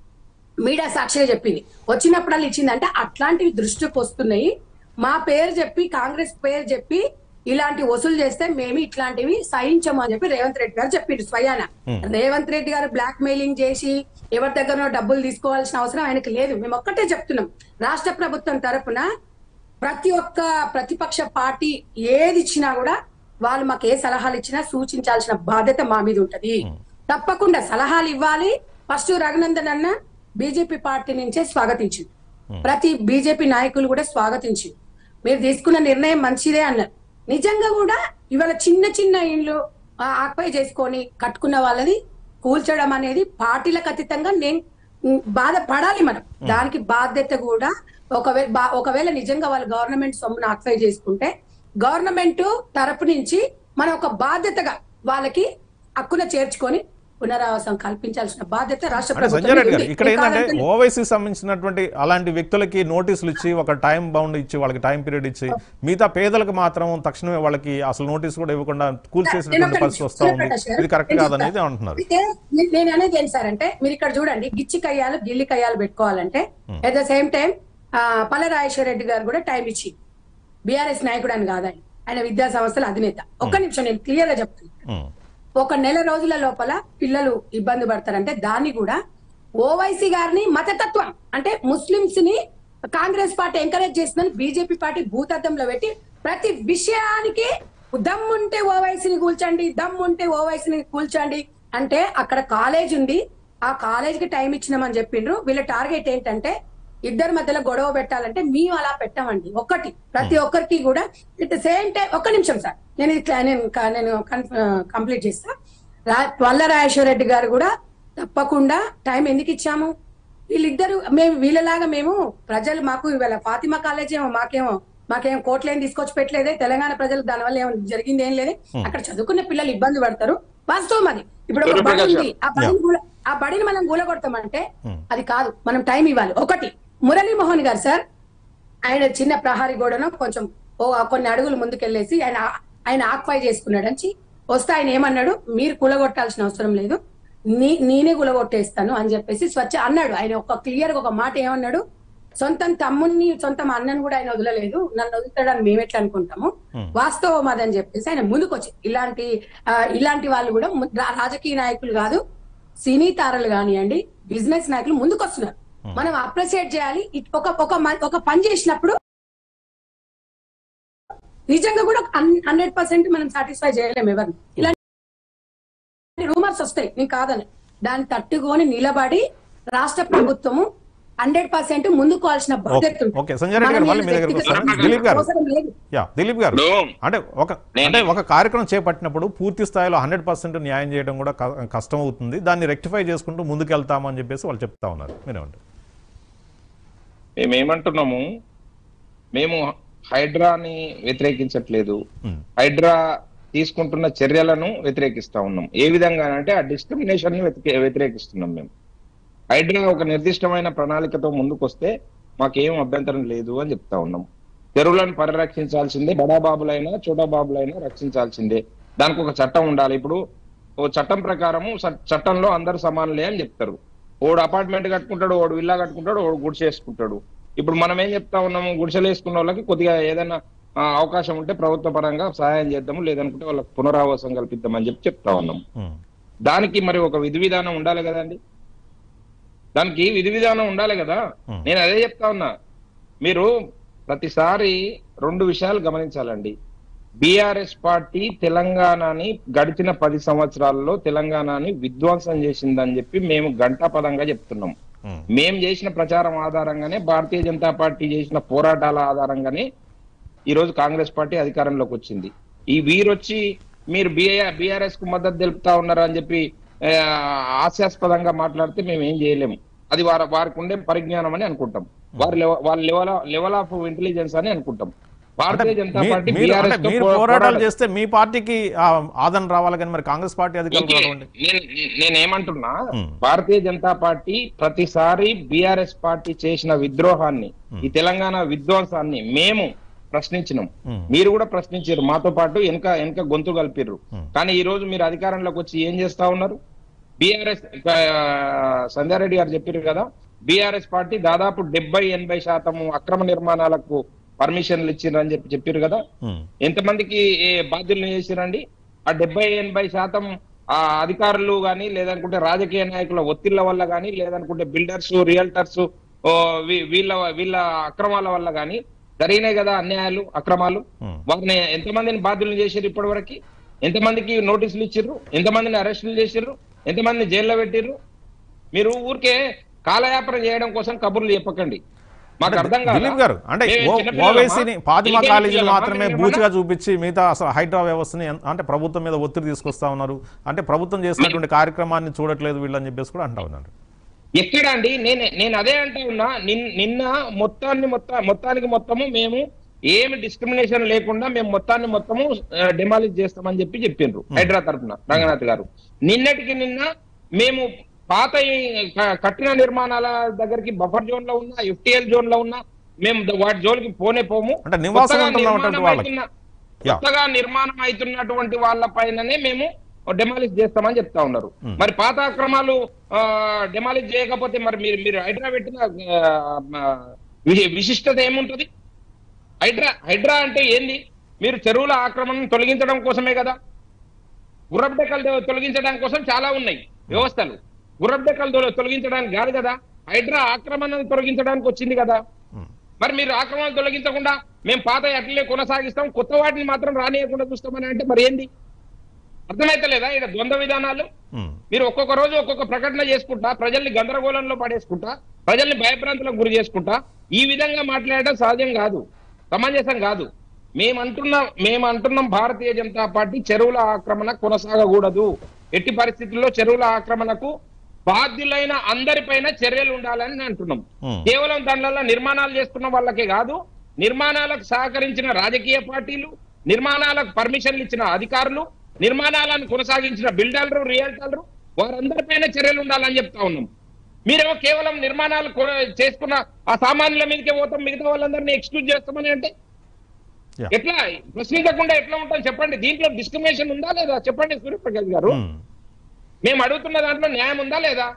మీడియా సాక్షిగా చెప్పింది వచ్చినప్పుడల్లా ఇచ్చిందంటే అట్లాంటివి దృష్టికి వస్తున్నాయి మా పేరు చెప్పి కాంగ్రెస్ పేరు చెప్పి ఇలాంటి వసూలు చేస్తే మేము ఇట్లాంటివి సహించము అని చెప్పి రేవంత్ రెడ్డి గారు చెప్పిండు స్వయాన రేవంత్ రెడ్డి గారు బ్లాక్ మెయిలింగ్ చేసి ఎవరి దగ్గర డబ్బులు తీసుకోవాల్సిన అవసరం ఆయనకి లేదు మేము ఒక్కటే చెప్తున్నాం రాష్ట్ర ప్రభుత్వం తరపున ప్రతి ఒక్క ప్రతిపక్ష పార్టీ ఏది ఇచ్చినా కూడా వాళ్ళు మాకు ఏ సలహాలు ఇచ్చినా సూచించాల్సిన బాధ్యత మా మీద ఉంటది తప్పకుండా సలహాలు ఇవ్వాలి ఫస్ట్ రఘునందన్ అన్న బీజేపీ పార్టీ నుంచే స్వాగతించింది ప్రతి బీజేపీ నాయకులు కూడా స్వాగతించింది మీరు తీసుకున్న నిర్ణయం మంచిదే అన్నారు నిజంగా కూడా ఇవాళ చిన్న చిన్న ఇండ్లు ఆ, ఆక్యుపై చేసుకొని కట్టుకున్న వాళ్ళది కూల్చడం అనేది పార్టీలకు అతీతంగా నేను ఉమ్, బాధపడాలి మనం దానికి బాధ్యత కూడా ఒకవేళ బా- ఒకవేళ నిజంగా వాళ్ళు గవర్నమెంట్ సొమ్మును ఆక్యుపై చేసుకుంటే గవర్నమెంట్ తరపు నుంచి మనం ఒక బాధ్యతగా వాళ్ళకి హక్కున చేర్చుకొని పునరావాసం కల్పించాల్సిన బాధ్యత రాష్ట్ర అంటే సంజయ్ రెడ్డి గారు ఉంది. ఇక్కడ ఏంటంటే కాదంటే- ఓవైసీ సంబంధించినటువంటి అలాంటి వ్యక్తులకి నోటీసులు ఇచ్చి ఒక టైం బౌండ్ ఇచ్చి వాళ్ళకి టైం పీరియడ్ ఇచ్చి మిగతా పేదలకు మాత్రం తక్షణమే వాళ్ళకి అసలు నోటీస్ కూడా ఇవ్వకుండా కూల్చేసినటువంటి పరిస్థితి వస్తా ఉంది ఇది కరెక్ట్ కాదనేది అంటున్నారు అయితే నే- నేను అనేది ఏంటి సార్ అంటే మీరు ఇక్కడ చూడండి గిచ్చి కయ్యాలు గిల్లి కయ్యాలు పెట్టుకోవాలంటే at the same time Palla Rajeshwara Reddy గారు కూడా టైం ఇచ్చి బీఆర్ఎస్ నాయకుడు అని కాదని ఆయన విద్యా సంస్థల అధినేత ఒక్క నిమిషం నేను క్లియర్ గా చెప్తున్నాను ఉమ్, ఒక నెల రోజుల లోపల పిల్లలు ఇబ్బంది పడతారంటే దాన్ని కూడా ఓవైసీ గారిని మతతత్వం అంటే ముస్లింస్ ని కాంగ్రెస్ పార్టీ ఎంకరేజ్ చేస్తుందని బీజేపీ పార్టీ భూతత్వంలో పెట్టి ప్రతి విషయానికి దమ్ముంటే ఓవైసీని కూల్చండి దమ్ముంటే ఓవైసీని కూల్చండి అంటే అక్కడ కాలేజ్ ఉంది ఆ కాలేజ్ కి టైం ఇచ్చినామని చెప్పిండ్రు వీళ్ళ టార్గెట్ ఏంటంటే ఇద్దరి మధ్యలో గొడవ పెట్టాలంటే మేము అలా పెట్టామండి ఒకటి ప్రతి ఒక్కరికి కూడా ఇట్ సేమ్ టైం ఒక్క నిమిషం సార్ నేను ఇట్లా నేను క- నేను కంప్లీట్ చేస్తా రా వల్ల రాజేశ్వర రెడ్డి గారు కూడా తప్పకుండా టైం ఎందుకు ఇచ్చాము వీళ్ళిద్దరు మేము వీళ్ళలాగా మేము ప్రజలు మాకు ఇవాళ ఫాతిమా కాలేజ్ ఏమో మాకేమో మాకేం కోట్లేం తీసుకొచ్చి పెట్టలేదే తెలంగాణ ప్రజలు దానివల్ల ఏమో జరిగింది ఏం లేదు అక్కడ చదువుకున్న పిల్లలు ఇబ్బంది పడతారు వాస్తవం అది ఇప్పుడు ఒక బడి ఉంది ఆ బడిని కూల- ఆ బడిని మనం కూలగొడతామంటే అది కాదు మనం టైం ఇవ్వాలి ఒకటి మురళీమోహన్ గారు సార్ ఆయన చిన్న ప్రహారీ గోడను కొంచెం ఓ కొన్ని అడుగులు ముందుకెళ్ళేసి ఆయన ఆయన ఆక్వై చేసుకున్నాడు అని వస్తే ఆయన ఏమన్నాడు మీరు కూలగొట్టాల్సిన అవసరం లేదు నీ నేనే కూలగొట్టేస్తాను అని చెప్పేసి స్వచ్ఛ అన్నాడు ఆయన ఒక క్లియర్ గా ఒక మాట ఏమన్నాడు సొంతం తమ్ముని సొంతం అన్నను కూడా ఆయన వదలలేదు నన్ను వదులుతాడని మేము ఎట్లా అనుకుంటాము వాస్తవం అదని చెప్పేసి ఆయన ముందుకు వచ్చి ఇలాంటి ఆ, ఇలాంటి వాళ్ళు కూడా ము- రా- రాజకీయ నాయకులు కాదు సినీ తారలు కానివ్వండి బిజినెస్ నాయకులు ముందుకు వస్తున్నారు మనం అప్రిషియేట్ చేయాలి ఇట్- ఒక ఒక మ- ఒక పని చేసినప్పుడు నిజంగా కూడా హండ్రెడ్ పర్సెంట్ మనం సాటిస్ఫై చేయలేము ఎవరిని ఇలాంటి రూమర్స్ వస్తాయి నేను కాదని దాన్ని తట్టుకొని నిలబడి రాష్ట్ర ప్రభుత్వము హండ్రెడ్ పర్సెంట్ ముందుకోవాల్సిన బాధ్యత ఉంది. ఓకే, సంజయ్ రెడ్డి గారు, మనం మళ్ళీ మీ దగ్గరకు వ్యక్తిగత వస్తాను. దిలీప్ గారు. అవసరం లేదు. యా దిలీప్ గారు ఇప్పుడు అంటే ఒక అంటే ఒక కార్యక్రమం చేపట్టినప్పుడు పూర్తి స్థాయిలో హండ్రెడ్ పర్సెంట్ న్యాయం చేయడం కూడా క- కష్టం అవుతుంది దాన్ని రెక్టిఫై చేసుకుంటూ ముందుకెళ్తామని చెప్పేసి వాళ్ళు చెప్తా ఉన్నారు మీరేమంటారు మేము ఏమంటున్నాము మేము హైడ్రాని వ్యతిరేకించట్లేదు ఉమ్, హైడ్రా తీసుకుంటున్న చర్యలను వ్యతిరేకిస్తా ఉన్నాం ఏ విధంగా అంటే ఆ డిస్క్రిమినేషన్ ని వ్యతిరే- వ్యతిరేకిస్తున్నాం మేము హైడ్రా ఒక నిర్దిష్టమైన ప్రణాళికతో ముందుకొస్తే మాకేం అభ్యంతరం లేదు అని చెప్తా ఉన్నాం చెరువులను పరిరక్షించాల్సిందే బడాబాబులైనా చోటాబాబులైనా రక్షించాల్సిందే దానికి ఒక చట్టం ఉండాలి ఇప్పుడు ఓ చట్టం ప్రకారము చ- చట్టంలో అందరు సమానులే అని చెప్తారు ఓడు అపార్ట్మెంట్ కట్టుకుంటాడు ఓడు విల్లా కట్టుకుంటాడు ఓడు గుడిసె వేసుకుంటాడు ఇప్పుడు మనం ఏం చెప్తా ఉన్నాము గుడిసెలు వేసుకున్న వాళ్ళకి కొద్దిగా ఏదైనా ఆ, అవకాశం ఉంటే ప్రభుత్వ పరంగా సహాయం చేద్దాము లేదనుకుంటే వాళ్ళకి పునరావాసం కల్పిద్దామని చెప్పి చెప్తా ఉన్నాం ఉమ్, దానికి మరి ఒక విధి విధానం ఉండాలి కదండి దానికి విధి విధానం ఉండాలి కదా Hmm. నేను అదే చెప్తా ఉన్నా మీరు ప్రతిసారి రెండు విషయాలు గమనించాలండి బీఆర్ఎస్ పార్టీ తెలంగాణని గడిచిన పది సంవత్సరాల్లో తెలంగాణని విధ్వంసం చేసిందని చెప్పి మేము గంటాపదంగా చెప్తున్నాం ఉమ్, మేం చేసిన ప్రచారం ఆధారంగానే భారతీయ జనతా పార్టీ చేసిన పోరాటాల ఆధారంగానే ఈ రోజు కాంగ్రెస్ పార్టీ అధికారంలోకి వచ్చింది ఈ వీరొచ్చి మీరు బీఆర్ బీఆర్ఎస్ కు మద్దతు తెలుపుతా ఉన్నారు అని చెప్పి ఆ, హాస్యాస్పదంగా మాట్లాడితే మేము ఏం చేయలేము అది వారి వారికి ఉండే పరిజ్ఞానం అని అనుకుంటాం వారి లెవ- వాళ్ళ లెవెల్ లెవెల్ ఆఫ్ ఇంటెలిజెన్స్ అని అనుకుంటాం భారతీయ జనతా మీ- పార్టీ మీరు అంటే BRS తో మీరు పో- పోరాటాలు పోరాడదు. చేస్తే మీ పార్టీకి ఆ, ఆదరణ రావాలి కానీ మరి కాంగ్రెస్ పార్టీ అధికారులు ఓకే. రావండి నేను నేనేమంటున్నా Hmm. భారతీయ జనతా పార్టీ ప్రతిసారి బిఆర్ఎస్ పార్టీ చేసిన విద్రోహాన్ని ఈ తెలంగాణ విధ్వంసాన్ని మేము ప్రశ్నించినాం Hmm. మీరు కూడా ప్రశ్నించారు మాతో పాటు వెనక వెనక గొంతు కలిపిర్రు కానీ ఈ రోజు మీరు అధికారంలోకి వచ్చి ఏం చేస్తా ఉన్నారు బిఆర్ఎస్ సంధ్యారెడ్డి గారు చెప్పారు కదా బిఆర్ఎస్ పార్టీ దాదాపు డెబ్బై ఎనభై శాతం అక్రమ నిర్మాణాలకు పర్మిషన్లు ఇచ్చిండ్రని చెప్పి చెప్పారు కదా ఉమ్, ఎంతమందికి ఏ బాధ్యులను చేసిరండి ఆ డెబ్బై ఎనభై శాతం ఆ అధికారులు గాని లేదనుకుంటే రాజకీయ నాయకుల ఒత్తిళ్ల వల్ల గాని లేదనుకుంటే బిల్డర్స్ రియల్టర్స్ వీళ్ళ వీళ్ళ అక్రమాల వల్ల గాని జరిగినాయి కదా అన్యాయాలు అక్రమాలు ఉమ్. వారిని ఎంతమందిని బాధ్యులను చేశారు ఇప్పటి వరకు ఎంతమందికి నోటీసులు ఇచ్చిర్రు ఎంతమందిని అరెస్టులు చేసిర్రు ఎంతమందిని జైల్లో పెట్టిర్రు మీరు ఊరికే కాలయాపన చేయడం కోసం కబుర్లు చెప్పకండి మాకు అర్థం కాదా? దిలీప్ గారు అంటే మేము ఓ- చిన్నపిల్లలమా? ఓవైసీని ఫాతిమా ఇంకేం కాలేజీలు పిల్లలమా? మాత్రమే మేము బూచిగా చూపించి మిగతా అసలు హైడ్రా వ్యవస్థని ఎన్- అంటే ప్రభుత్వం మీద ఒత్తిడి తీసుకొస్తా ఉన్నారు అంటే ప్రభుత్వం చేసినటువంటి కార్యక్రమాన్ని చూడట్లేదు వీళ్ళని చెప్పేసి కూడా అంటా ఉన్నారు ఎక్కడ అండి నేను నేను అదే అంటే ఉన్నా నిన్- నిన్న మొత్తాన్ని మొత్తం మొత్తానికి మొత్తము మేము ఏమి డిస్క్రిమినేషన్ లేకుండా మేము మొత్తాన్ని మొత్తము డిమాలిష్ చేస్తామని చెప్పి చెప్పిండ్రు హైడ్రా తరఫున రంగనాథ్ గారు నిన్నటికి నిన్న మేము పాత ఈ క- కట్టిన నిర్మాణాల దగ్గరికి బఫర్ జోన్ లో ఉన్న ఎఫ్టిఎల్ జోన్ లో ఉన్న మేము ద- వాటి జోలికి పోనే పోము అంటే నివాసం కొత్తగా ఉంటున్నటువంటి నిర్మాణం వాళ్ళకి. అవుతున్న- యా. కొత్తగా నిర్మాణం అవుతున్నటువంటి వాళ్ళ పైననే మేము డెమాలిష్ చేస్తామని చెప్తా ఉన్నారు మరి పాత అక్రమాలు డెమాలిష్ చేయకపోతే మరి మీరు మీరు హైడ్రా పెట్టిన ఆ, ఆ, వి- విశిష్టత ఏముంటది హైడ్రా హైడ్రా అంటే ఏంది మీరు చెరువుల ఆక్రమణను తొలగించడం కోసమే కదా గుర్రపు డెక్కలు తొలగించడానికి కోసం చాలా ఉన్నాయి వ్యవస్థలు గుర్రపు డెక్కలు తొల- తొలగించడానికి కాదు కదా హైడ్రా ఆక్రమణను తొలగించడానికి వచ్చింది కదా ఉమ్. మరి మీరు ఆక్రమణ తొలగించకుండా మేము పాత అట్లే కొనసాగిస్తాం కొత్త వాటిని మాత్రం రానియకుండా చూస్తామని అంటే మరి ఏంది అర్థమైతలేదా ఇక్కడ ద్వంద్వ విధానాలు ఉమ్. మీరు ఒక్కొక్క రోజు ఒక్కొక్క ప్రకటన చేసుకుంటా ప్రజల్ని గందరగోళంలో పడేసుకుంటా ప్రజల్ని భయభ్రాంతులకు గురి చేసుకుంటా ఈ విధంగా మాట్లాడడం సహజం కాదు సమంజసం కాదు మేమంటున్నాం మేము అంటున్నాం భారతీయ జనతా పార్టీ చెరువుల ఆక్రమణ కొనసాగకూడదు ఎట్టి పరిస్థితుల్లో చెరువుల ఆక్రమణకు బాధ్యులైన అందరిపైన చర్యలు ఉండాలని నేను అంటున్నాం Hmm. కేవలం దానివల్ల నిర్మాణాలు చేస్తున్న వాళ్ళకే కాదు నిర్మాణాలకు సహకరించిన రాజకీయ పార్టీలు నిర్మాణాలకు పర్మిషన్లు ఇచ్చిన అధికారులు నిర్మాణాలను కొనసాగించిన బిల్డర్లు రియల్టర్లు వారందరిపైన చర్యలు ఉండాలని చెప్తా ఉన్నాం మీరేమో కేవలం నిర్మాణాలు కొన- చేసుకున్న ఆ సామాన్యుల మీదకే పోతాం మిగతా వాళ్ళందరినీ ఎక్స్క్యూజ్ చేస్తామని అంటే Yeah. ఎట్లా ప్రశ్నించకుండా ఎట్లా ఉంటాం చెప్పండి దీంట్లో డిస్క్రిమినేషన్ ఉందా లేదా చెప్పండి సూర్యప్రకాష్ గారు ఉమ్. మేము అడుగుతున్న దాంట్లో న్యాయం ఉందా లేదా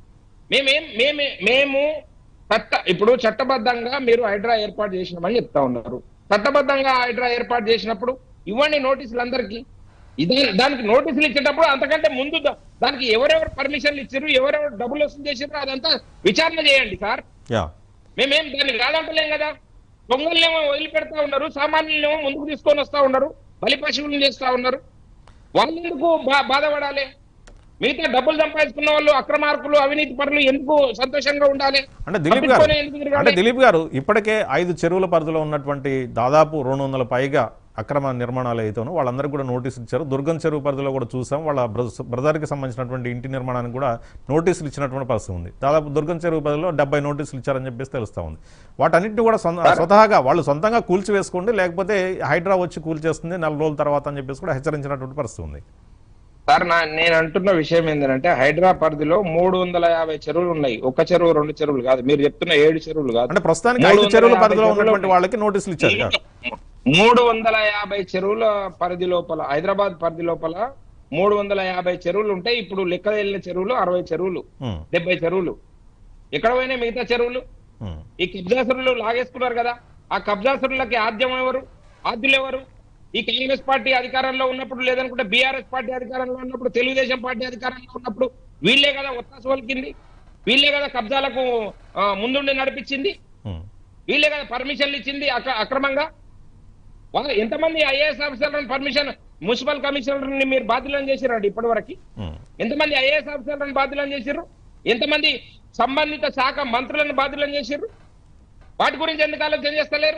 మేమేం మేమే మేము చట్ట ఇప్పుడు చట్టబద్ధంగా మీరు హైడ్రా ఏర్పాటు చేసినామని చెప్తా ఉన్నారు చట్టబద్ధంగా హైడ్రా ఏర్పాటు చేసినప్పుడు ఇవ్వండి నోటీసులు అందరికీ ఇదే దానికి నోటీసులు ఇచ్చేటప్పుడు అంతకంటే ముందు దా- దానికి ఎవరెవరు పర్మిషన్లు ఇచ్చారు ఎవరెవరు డబ్బులు వసూలు చేసారు అదంతా విచారణ చేయండి సార్ యా మేమేం దాన్ని కాదంటలేం కదా దొంగలనేమో వదిలిపెడతా ఉన్నారు సామాన్యులనేమో ముందుకు తీసుకొని వస్తా ఉన్నారు బలి పశువులను చేస్తా ఉన్నారు వాళ్ళు ఎందుకు బా- బాధపడాలి మిగతా డబ్బులు సంపాదించుకున్న వాళ్ళు అక్రమార్కులు అవినీతి పరులు ఎందుకు సంతోషంగా ఉండాలి అంటే దిలీప్ గారు తప్పించుకొని ఎందుకు అంటే తిరగాలి? దిలీప్ గారు ఇప్పటికే ఐదు చెరువుల పరిధిలో ఉన్నటువంటి దాదాపు రెండు వందల పైగా అక్రమ నిర్మాణాలు అయితేనో వాళ్ళందరికీ కూడా నోటీసులు ఇచ్చారు దుర్గం చెరువు పరిధిలో కూడా చూసాం వాళ్ళ బ్రదర్స్- బ్రదర్కి సంబంధించినటువంటి ఇంటి నిర్మాణానికి కూడా నోటీసులు ఇచ్చినటువంటి పరిస్థితి ఉంది దాదాపు దుర్గం చెరువు పరిధిలో డెబ్బై నోటీసులు ఇచ్చారని చెప్పేసి తెలుస్తా ఉంది వాటన్నిటిని కూడా సొంత స్వతహాగా వాళ్ళు సొంతంగా కూల్చివేసుకోండి లేకపోతే హైడ్రా వచ్చి కూల్చేస్తుంది నెల రోజుల తర్వాత అని చెప్పేసి కూడా హెచ్చరించినటువంటి పరిస్థితి ఉంది సార్ నా నేను అంటున్న విషయం ఏంటంటే హైడ్రా పరిధిలో మూడు వందల యాభై చెరువులు ఉన్నాయి ఒక చెరువు రెండు చెరువులు కాదు మీరు చెప్తున్న ఏడు చెరువులు కాదు అంటే ప్రస్తుతానికి మూడు ఐదు వందల చెరువుల యాభై పరిధిలో చెరువులు ఉన్నటువంటి ఉన్నాయి. వాళ్ళకి నోటీసులు ఇచ్చారు కదా మూడు వందల యాభై చెరువుల పరిధి లోపల హైదరాబాద్ పరిధి లోపల మూడు వందల యాభై చెరువులు ఉంటాయి ఇప్పుడు లెక్క వెళ్ళిన చెరువులు అరవై చెరువులు ఉమ్, డెబ్బై చెరువులు ఎక్కడ పోయినాయి మిగతా చెరువులు ఉమ్, ఈ కబ్జాసురులు లాగేసుకున్నారు కదా ఆ కబ్జాసురులకి ఆద్యం ఎవరు ఆద్యులు ఎవరు ఈ కాంగ్రెస్ పార్టీ అధికారంలో ఉన్నప్పుడు లేదనుకుంటే బీఆర్ఎస్ పార్టీ అధికారంలో ఉన్నప్పుడు తెలుగుదేశం పార్టీ అధికారంలో ఉన్నప్పుడు వీళ్ళే కదా ఒత్తాసు వలికింది వీళ్ళే కదా కబ్జాలకు ఆ, ముందుండి నడిపించింది ఉమ్. వీళ్ళే కదా పర్మిషన్లు ఇచ్చింది అక్ర- అక్రమంగా వాళ్ళు ఎంతమంది ఐఏఎస్ ఆఫీసర్లను పర్మిషన్ మున్సిపల్ కమిషనర్ని మీరు బాధ్యులను చేసిరండి ఇప్పటి వరకు ఉమ్. ఎంతమంది ఐఏఎస్ ఆఫీసర్లను బాధ్యులను చేసిర్రు ఎంతమంది సంబంధిత శాఖ మంత్రులను బాధ్యులను చేసిర్రు వాటి గురించి ఎందుకు ఆలోచన చేస్తలేరు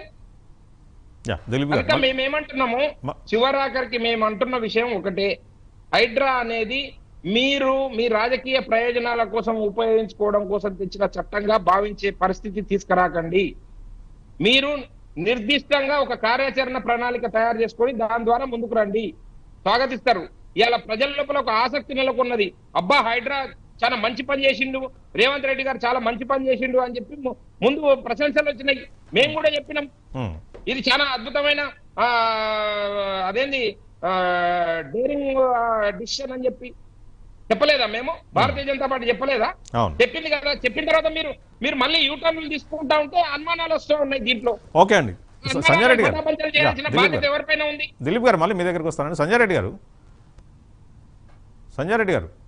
యా దిలీప్ కనుక గారు మేమేమంటున్నాము మ- చివరాఖరికి మేము అంటున్న విషయం ఒకటే హైడ్రా అనేది మీరు మీ రాజకీయ ప్రయోజనాల కోసం ఉపయోగించుకోవడం కోసం తెచ్చిన చట్టంగా భావించే పరిస్థితి తీసుకురాకండి మీరు నిర్దిష్టంగా ఒక కార్యాచరణ ప్రణాళిక తయారు చేసుకొని దాని ద్వారా ముందుకు రండి స్వాగతిస్తారు ఇవాళ ప్రజల లోపల ఒక ఆసక్తి నెలకొన్నది అబ్బా హైడ్రా చాలా మంచి పని చేసిండు రేవంత్ రెడ్డి గారు చాలా మంచి పని చేసిండు అని చెప్పి ము- ముందు ప్రశంసలు వచ్చినాయి మేము కూడా చెప్పినాం ఉమ్, ఇది చాలా అద్భుతమైన ఆ అదేంది డేరింగ్ డిసిషన్ అని చెప్పి చెప్పలేదా మేము భారతీయ జనతా పార్టీ చెప్పలేదా అవును చెప్పింది కదా చెప్పిన తర్వాత మీరు మీరు మళ్ళీ యూటర్న్లు తీసుకుంటా ఉంటే అనుమానాలు వస్తూ ఉన్నాయి దీంట్లో ఓకే అండి స- సంజయ్ రెడ్డి గారు పటాపంచలు యా, చేయాల్సిన దిలీప్ బాధ్యత గారు ఎవరిపైన ఉంది దిలీప్ గారు మళ్ళీ మీ దగ్గరికి వస్తానండి సంజయ్ రెడ్డి గారు సంజయ్ రెడ్డి గారు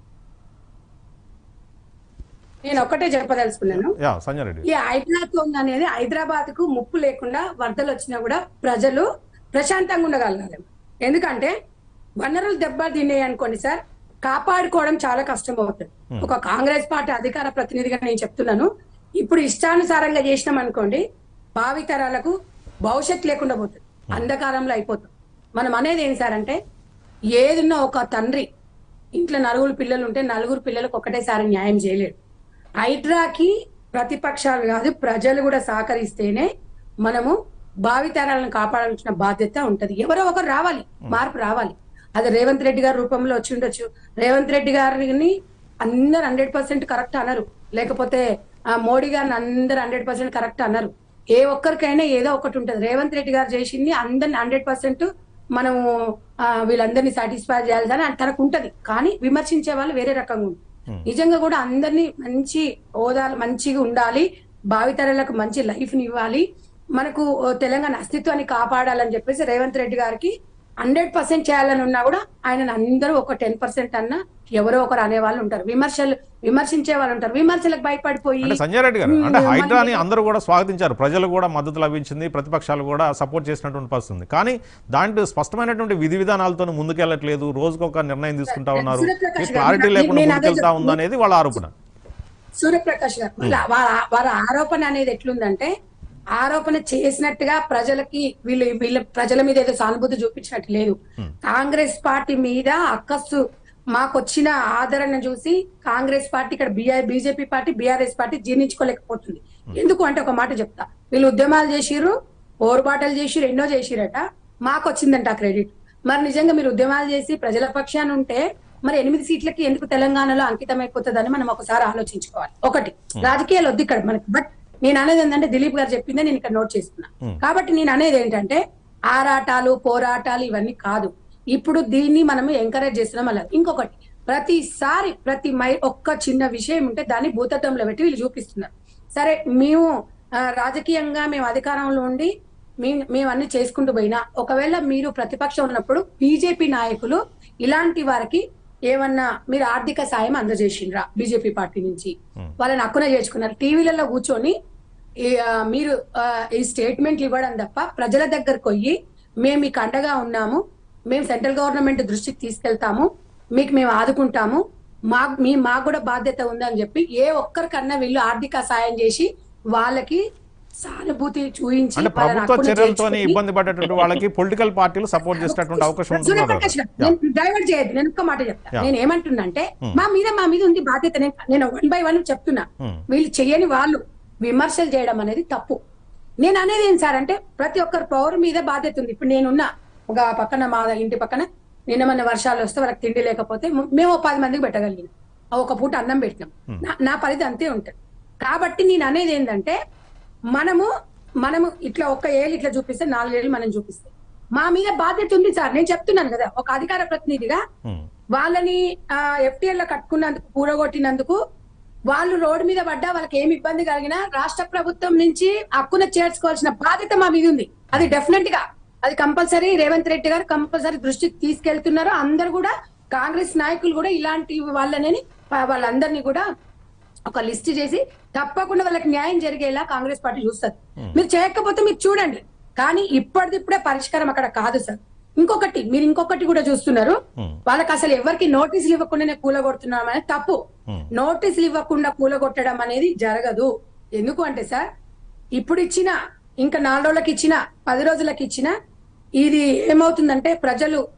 నేను ఒక్కటే చెప్పదలుచుకున్నాను యా సంజయ్ రెడ్డి ఈ హైదరాబాద్ అనేది హైదరాబాద్ కు ముప్పు లేకుండా వరదలు వచ్చినా కూడా ప్రజలు ప్రశాంతంగా ఉండగలగాలి ఎందుకంటే వనరులు దెబ్బ తిన్నాయి అనుకోండి సార్ కాపాడుకోవడం చాలా కష్టం అవుతుంది ఒక కాంగ్రెస్ పార్టీ అధికార ప్రతినిధిగా నేను చెప్తున్నాను ఇప్పుడు ఇష్టానుసారంగా చేసినాం అనుకోండి భావితరాలకు భవిష్యత్తు లేకుండా పోతుంది అంధకారంలో అయిపోతుంది మనం అనేది ఏం సార్ అంటే ఏదున్నా ఒక తండ్రి ఇంట్లో నలుగురు పిల్లలు ఉంటే నలుగురు పిల్లలకు ఒకటేసారి న్యాయం చేయలేడు హైడ్రాకి ప్రతిపక్షాలు కాదు ప్రజలు కూడా సహకరిస్తేనే మనము భావితరాలను కాపాడాల్సిన బాధ్యత ఉంటది ఎవరో ఒకరు రావాలి మార్పు రావాలి అది రేవంత్ రెడ్డి గారి రూపంలో వచ్చి ఉండొచ్చు రేవంత్ రెడ్డి గారిని అందరు హండ్రెడ్ పర్సెంట్ కరెక్ట్ అన్నారు లేకపోతే ఆ, మోడీ గారిని అందరు హండ్రెడ్ పర్సెంట్ కరెక్ట్ అన్నారు ఏ ఒక్కరికైనా ఏదో ఒకటి ఉంటది రేవంత్ రెడ్డి గారు చేసింది అందరిని హండ్రెడ్ పర్సెంట్ మనము ఆ, వీళ్ళందరినీ సాటిస్ఫై చేయాలని తనకు ఉంటది కానీ విమర్శించే వాళ్ళు వేరే రకంగా ఉంటుంది నిజంగా కూడా అందరినీ మంచి హోదాలు మంచిగా ఉండాలి భావితరాలకు మంచి లైఫ్ ని ఇవ్వాలి మనకు ఓ, తెలంగాణ అస్తిత్వాన్ని కాపాడాలని చెప్పేసి రేవంత్ రెడ్డి గారికి హండ్రెడ్ పర్సెంట్ చేయాలని ఉన్నా కూడా ఆయన అందరూ ఒక టెన్ పర్సెంట్ అన్నా ఎవరో ఒకరు అనే వాళ్ళు ఉంటారు విమర్శలు విమర్శించే వాళ్ళు ఉంటారు విమర్శలకు భయపడిపోయి అంటే సంజయ్ రెడ్డి గారు ఉమ్, అంటే హైడ్రాని మనకి- అందరూ కూడా స్వాగతించారు ప్రజలు కూడా మద్దతు లభించింది ప్రతిపక్షాలు కూడా సపోర్ట్ చేసినటువంటి పరిస్థితి ఉంది కానీ దాంట్లో స్పష్టమైనటువంటి విధి విధానాలతో ముందుకెళ్ళట్లేదు రోజుకొక నిర్ణయం తీసుకుంటా ఉన్నారు సూర్యప్రకాష్ గారు, క్లారిటీ నేను- లేకుండా నేను అదే ముందుకెళ్తా చెప్తున్నా. ఉంది అనేది వాళ్ళ ఆరోపణ సూర్యప్రకాష్ గారు వాళ్ళ వాళ్ళ- వాళ్ళ ఆరోపణ అనేది ఎట్లుందంటే ఆరోపణ చేసినట్టుగా ప్రజలకి వీళ్ళు వీళ్ళ ప్రజల మీద ఏదో సానుభూతి చూపించినట్టు లేదు కాంగ్రెస్ పార్టీ మీద అక్కస్సు మాకు వచ్చిన ఆదరణ చూసి కాంగ్రెస్ పార్టీ ఇక్కడ B R BJP party BRS party జీర్ణించుకోలేకపోతుంది ఎందుకు అంటే ఒక మాట చెప్తా వీళ్ళు ఉద్యమాలు చేసిర్రు పోరుబాటలు చేసిర్రు ఎన్నో చేసిరట మాకు వచ్చిందంట ఆ క్రెడిట్ మరి నిజంగా మీరు ఉద్యమాలు చేసి ప్రజల పక్షాన ఉంటే మరి ఎనిమిది సీట్లకి ఎందుకు తెలంగాణలో అంకితం అయిపోతుందని మనం ఒకసారి ఆలోచించుకోవాలి ఒకటి రాజకీయాలు వద్దు ఇక్కడ మనకి బట్ నేను అనేది ఏంటంటే దిలీప్ గారు చెప్పిందే నేను ఇక్కడ నోట్ చేసుకున్నా కాబట్టి నేను అనేది ఏంటంటే ఆరాటాలు పోరాటాలు ఇవన్నీ కాదు ఇప్పుడు దీన్ని మనం ఎంకరేజ్ చేస్తున్నాం అలా ఇంకొకటి ప్రతిసారి ప్రతి మై ఒక్క చిన్న విషయం ఉంటే దాన్ని భూతత్వంలో పెట్టి వీళ్ళు చూపిస్తున్నారు సరే మేము ఆ, రాజకీయంగా మేము అధికారంలో ఉండి మేము మేము అన్ని చేసుకుంటూ పోయినా ఒకవేళ మీరు ప్రతిపక్షం ఉన్నప్పుడు బీజేపీ నాయకులు ఇలాంటి వారికి ఏమన్నా మీరు ఆర్థిక సాయం అందజేసిండ్రా బీజేపీ పార్టీ నుంచి వాళ్ళని హక్కున చేర్చుకున్నారు టీవీలలో కూర్చొని ఈ, ఆ, మీరు ఆ, ఈ స్టేట్మెంట్లు ఇవ్వడం తప్ప ప్రజల దగ్గరకు పోయి మేము మీకు అండగా ఉన్నాము మేము సెంట్రల్ గవర్నమెంట్ దృష్టికి తీసుకెళ్తాము మీకు మేము ఆదుకుంటాము మా మీ మాకు కూడా బాధ్యత ఉందని చెప్పి ఏ ఒక్కరికన్నా వీళ్ళు ఆర్థిక సాయం చేసి వాళ్ళకి సానుభూతి చూయించి అంటే వాళ్ళని ప్రభుత్వ హక్కున చర్యలతో చేర్చుకొని- ఇబ్బంది పడేటువంటి వాళ్ళకి పొలిటికల్ పార్టీలు సపోర్ట్ చేసేటటువంటి అవకాశం ఉంటుంది సూర్యప్రకాష్ గారు, నేను డైవర్ట్ చేయొద్దు నేను ఒక్క మాట చెప్తా Yeah. నేను ఏమంటున్నా మా మీద మా మీద ఉంది బాధ్యత నేను నేను వన్ బై వన్ చెప్తున్నా Hmm. వీళ్ళు చేయని వాళ్ళు విమర్శలు చేయడం అనేది తప్పు నేను అనేది ఏం సార్ అంటే ప్రతి ఒక్కరు పౌరు మీద బాధ్యత ఉంది ఇప్పుడు నేనున్నా ఒక పక్కన మా ఇంటి పక్కన నిన్న మన వర్షాలు వస్తే వాళ్ళకి తిండి లేకపోతే మ- మేము ఓ పది మందికి పెట్టగలిగినాం ఆ ఒక పూట అన్నం పెట్టినాం నా- నా పరిధి అంతే ఉంటుంది కాబట్టి నేను అనేది ఏంటంటే మనము మనము ఇట్లా ఒక్క ఏళ్ళు ఇట్లా చూపిస్తే నాలుగేళ్ళు మనం చూపిస్తే మా మీద బాధ్యత ఉంది సార్ నేను చెప్తున్నాను కదా ఒక అధికార ప్రతినిధిగా ఉమ్. వాళ్ళని ఎఫ్టీఎల్ లో కట్టుకున్నందుకు కూడగొట్టినందుకు వాళ్ళు రోడ్డు మీద పడ్డా వాళ్ళకి ఏమి ఇబ్బంది కలిగినా రాష్ట్ర ప్రభుత్వం నుంచి హక్కున చేర్చుకోవాల్సిన బాధ్యత మా మీద ఉంది అది డెఫినెట్ గా అది కంపల్సరీ రేవంత్ రెడ్డి గారు కంపల్సరీ దృష్టికి తీసుకెళ్తున్నారు అందరు కూడా కాంగ్రెస్ నాయకులు కూడా ఇలాంటి వాళ్ళని వాళ్ళందరినీ కూడా ఒక లిస్ట్ చేసి తప్పకుండా వాళ్ళకి న్యాయం జరిగేలా కాంగ్రెస్ పార్టీ చూస్తుంది మీరు చేయకపోతే మీరు చూడండి కానీ ఇప్పటిదిప్పుడే పరిష్కారం అక్కడ కాదు సార్ ఇంకొకటి మీరు ఇంకొకటి కూడా చూస్తున్నారు Hmm. వాళ్ళకి అసలు ఎవరికి నోటీసులు ఇవ్వకుండానే కూలగొడుతున్నాం అనేది తప్పు Hmm. నోటీసులు ఇవ్వకుండా కూలగొట్టడం అనేది జరగదు ఎందుకు అంటే సార్ ఇప్పుడు ఇచ్చిన ఇంకా నాలుగు రోజులకి ఇచ్చిన పది రోజులకి ఇచ్చిన ఇది ఏమవుతుందంటే ప్రజలు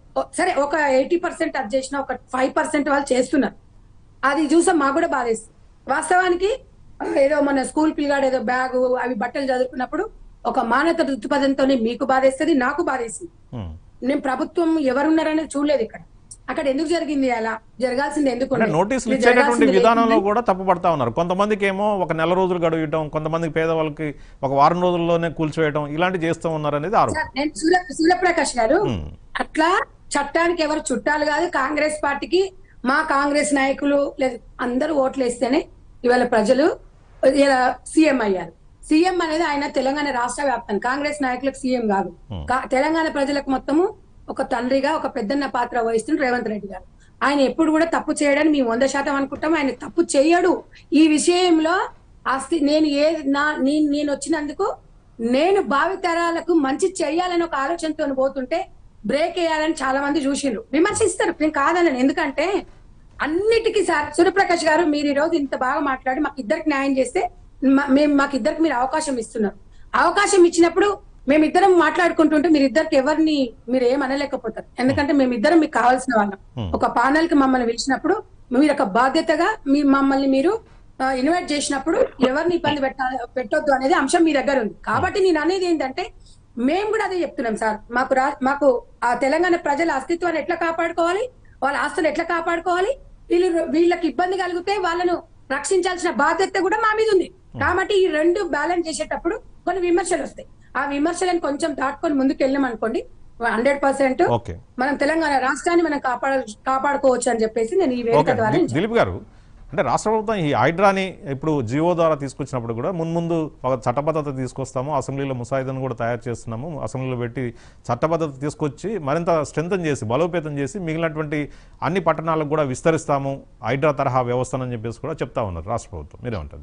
ఓ- సరే ఒక ఎయిటీ పర్సెంట్ అది చేసిన ఒక ఫైవ్ పర్సెంట్ వాళ్ళు చేస్తున్నారు అది చూసాం మాకు కూడా బాధేస్తుంది వాస్తవానికి ఆ, ఏదో మన స్కూల్ పిల్లగాడు ఏదో బ్యాగ్ అవి బట్టలు చదువుకున్నప్పుడు ఒక మానవత దృక్పథంతోనే మీకు బాధేస్తుంది నాకు బాధేస్తుంది ఉమ్. నేను ప్రభుత్వం ఎవరున్నారనేది చూడలేదు ఇక్కడ అక్కడ ఎందుకు జరిగింది అలా జరగాల్సింది ఎందుకు అంటే ఉండదు? నోటీసులు ఇది ఇచ్చేటటువంటి జరగాల్సింది విధానంలో లేకుంటే- కూడా తప్పు పడతా ఉన్నారు కొంతమందికి ఏమో ఒక నెల రోజులు గడువు ఇవ్వడం కొంతమందికి పేదవాళ్ళకి ఒక వారం రోజుల్లోనే కూల్చివేయడం ఇలాంటివి చేస్తూ ఉన్నారు అనేది ఆరోపణ సార్, నేను సూర్య సూర్యప్రకాష్ గారు ఉమ్. అట్లా చట్టానికి ఎవరు చుట్టాలు కాదు కాంగ్రెస్ పార్టీకి మా కాంగ్రెస్ నాయకులు లేదు అందరూ ఓట్లు వేస్తేనే ఇవాళ ప్రజలు ఇలా సీఎం అయ్యారు సీఎం అనేది ఆయన తెలంగాణ రాష్ట్ర వ్యాప్తం కాంగ్రెస్ నాయకులకు సీఎం కాదు కా- తెలంగాణ ప్రజలకు మొత్తము ఒక తండ్రిగా ఒక పెద్దన్న పాత్ర వహిస్తున్న రేవంత్ రెడ్డి గారు ఆయన ఎప్పుడు కూడా తప్పు చేయడని మేము వంద శాతం అనుకుంటాం ఆయన తప్పు చేయడు ఈ విషయంలో ఆస్తి నేను ఏ నా నీ- నేను వచ్చినందుకు నేను భావితరాలకు మంచి చేయాలని ఒక ఆలోచనతో పోతుంటే బ్రేక్ వేయాలని చాలా మంది చూసిండ్రు విమర్శిస్తారు నేను కాదనను ఎందుకంటే అన్నిటికీ సార్ సూర్యప్రకాష్ గారు మీరు ఈ రోజు ఇంత బాగా మాట్లాడి మాకు ఇద్దరికి న్యాయం చేస్తే మా- మేము మాకు ఇద్దరికి మీరు అవకాశం ఇస్తున్నారు అవకాశం ఇచ్చినప్పుడు మేమిద్దరం మాట్లాడుకుంటుంటే మీరు ఇద్దరికి ఎవరిని మీరు ఏం అనలేకపోతారు ఎందుకంటే మేమిద్దరం మీకు కావాల్సిన వాళ్ళం ఒక పానల్ కి మమ్మల్ని పిలిచినప్పుడు మీరు ఒక బాధ్యతగా మీ మమ్మల్ని మీరు ఇన్వైట్ చేసినప్పుడు ఎవరిని ఇబ్బంది పెట్టాలి పెట్టొద్దు అనేది అంశం మీ దగ్గర ఉంది కాబట్టి నేను అనేది ఏంటంటే మేము కూడా అదే చెప్తున్నాం సార్ మాకు రా మాకు ఆ తెలంగాణ ప్రజల అస్తిత్వాన్ని ఎట్లా కాపాడుకోవాలి వాళ్ళ ఆస్తులు ఎట్లా కాపాడుకోవాలి వీళ్ళు వీళ్ళకి ఇబ్బంది కలిగితే వాళ్ళను రక్షించాల్సిన బాధ్యత కూడా మా మీద ఉంది కాబట్టి ఈ రెండు బ్యాలెన్స్ చేసేటప్పుడు కొన్ని విమర్శలు వస్తాయి ఆ విమర్శలను కొంచెం దాటుకొని ముందుకు వెళ్ళాం అనుకోండి హండ్రెడ్ పర్సెంట్ ఓకే మనం తెలంగాణ రాష్ట్రాన్ని మనం కాపాడ కాపాడుకోవచ్చు అని చెప్పేసి నేను ఈ వేదిక ఓకే ద్వారా ది- దిలీప్ గారు అంటే రాష్ట్ర ప్రభుత్వం ఈ హైడ్రాని ఇప్పుడు జియో ద్వారా తీసుకొచ్చినప్పుడు కూడా మున్ముందు ఒక చట్టబద్ధత తీసుకొస్తాము అసెంబ్లీలో ముసాయిదాను కూడా తయారు చేస్తున్నాము అసెంబ్లీలో పెట్టి చట్టబద్ధత తీసుకొచ్చి మరింత స్ట్రెంథన్ చేసి బలోపేతం చేసి మిగిలినటువంటి అన్ని పట్టణాలకు కూడా విస్తరిస్తాము హైడ్రా తరహా వ్యవస్థనని చెప్పేసి కూడా చెప్తా ఉన్నారు రాష్ట్ర ప్రభుత్వం మీరేమంటారు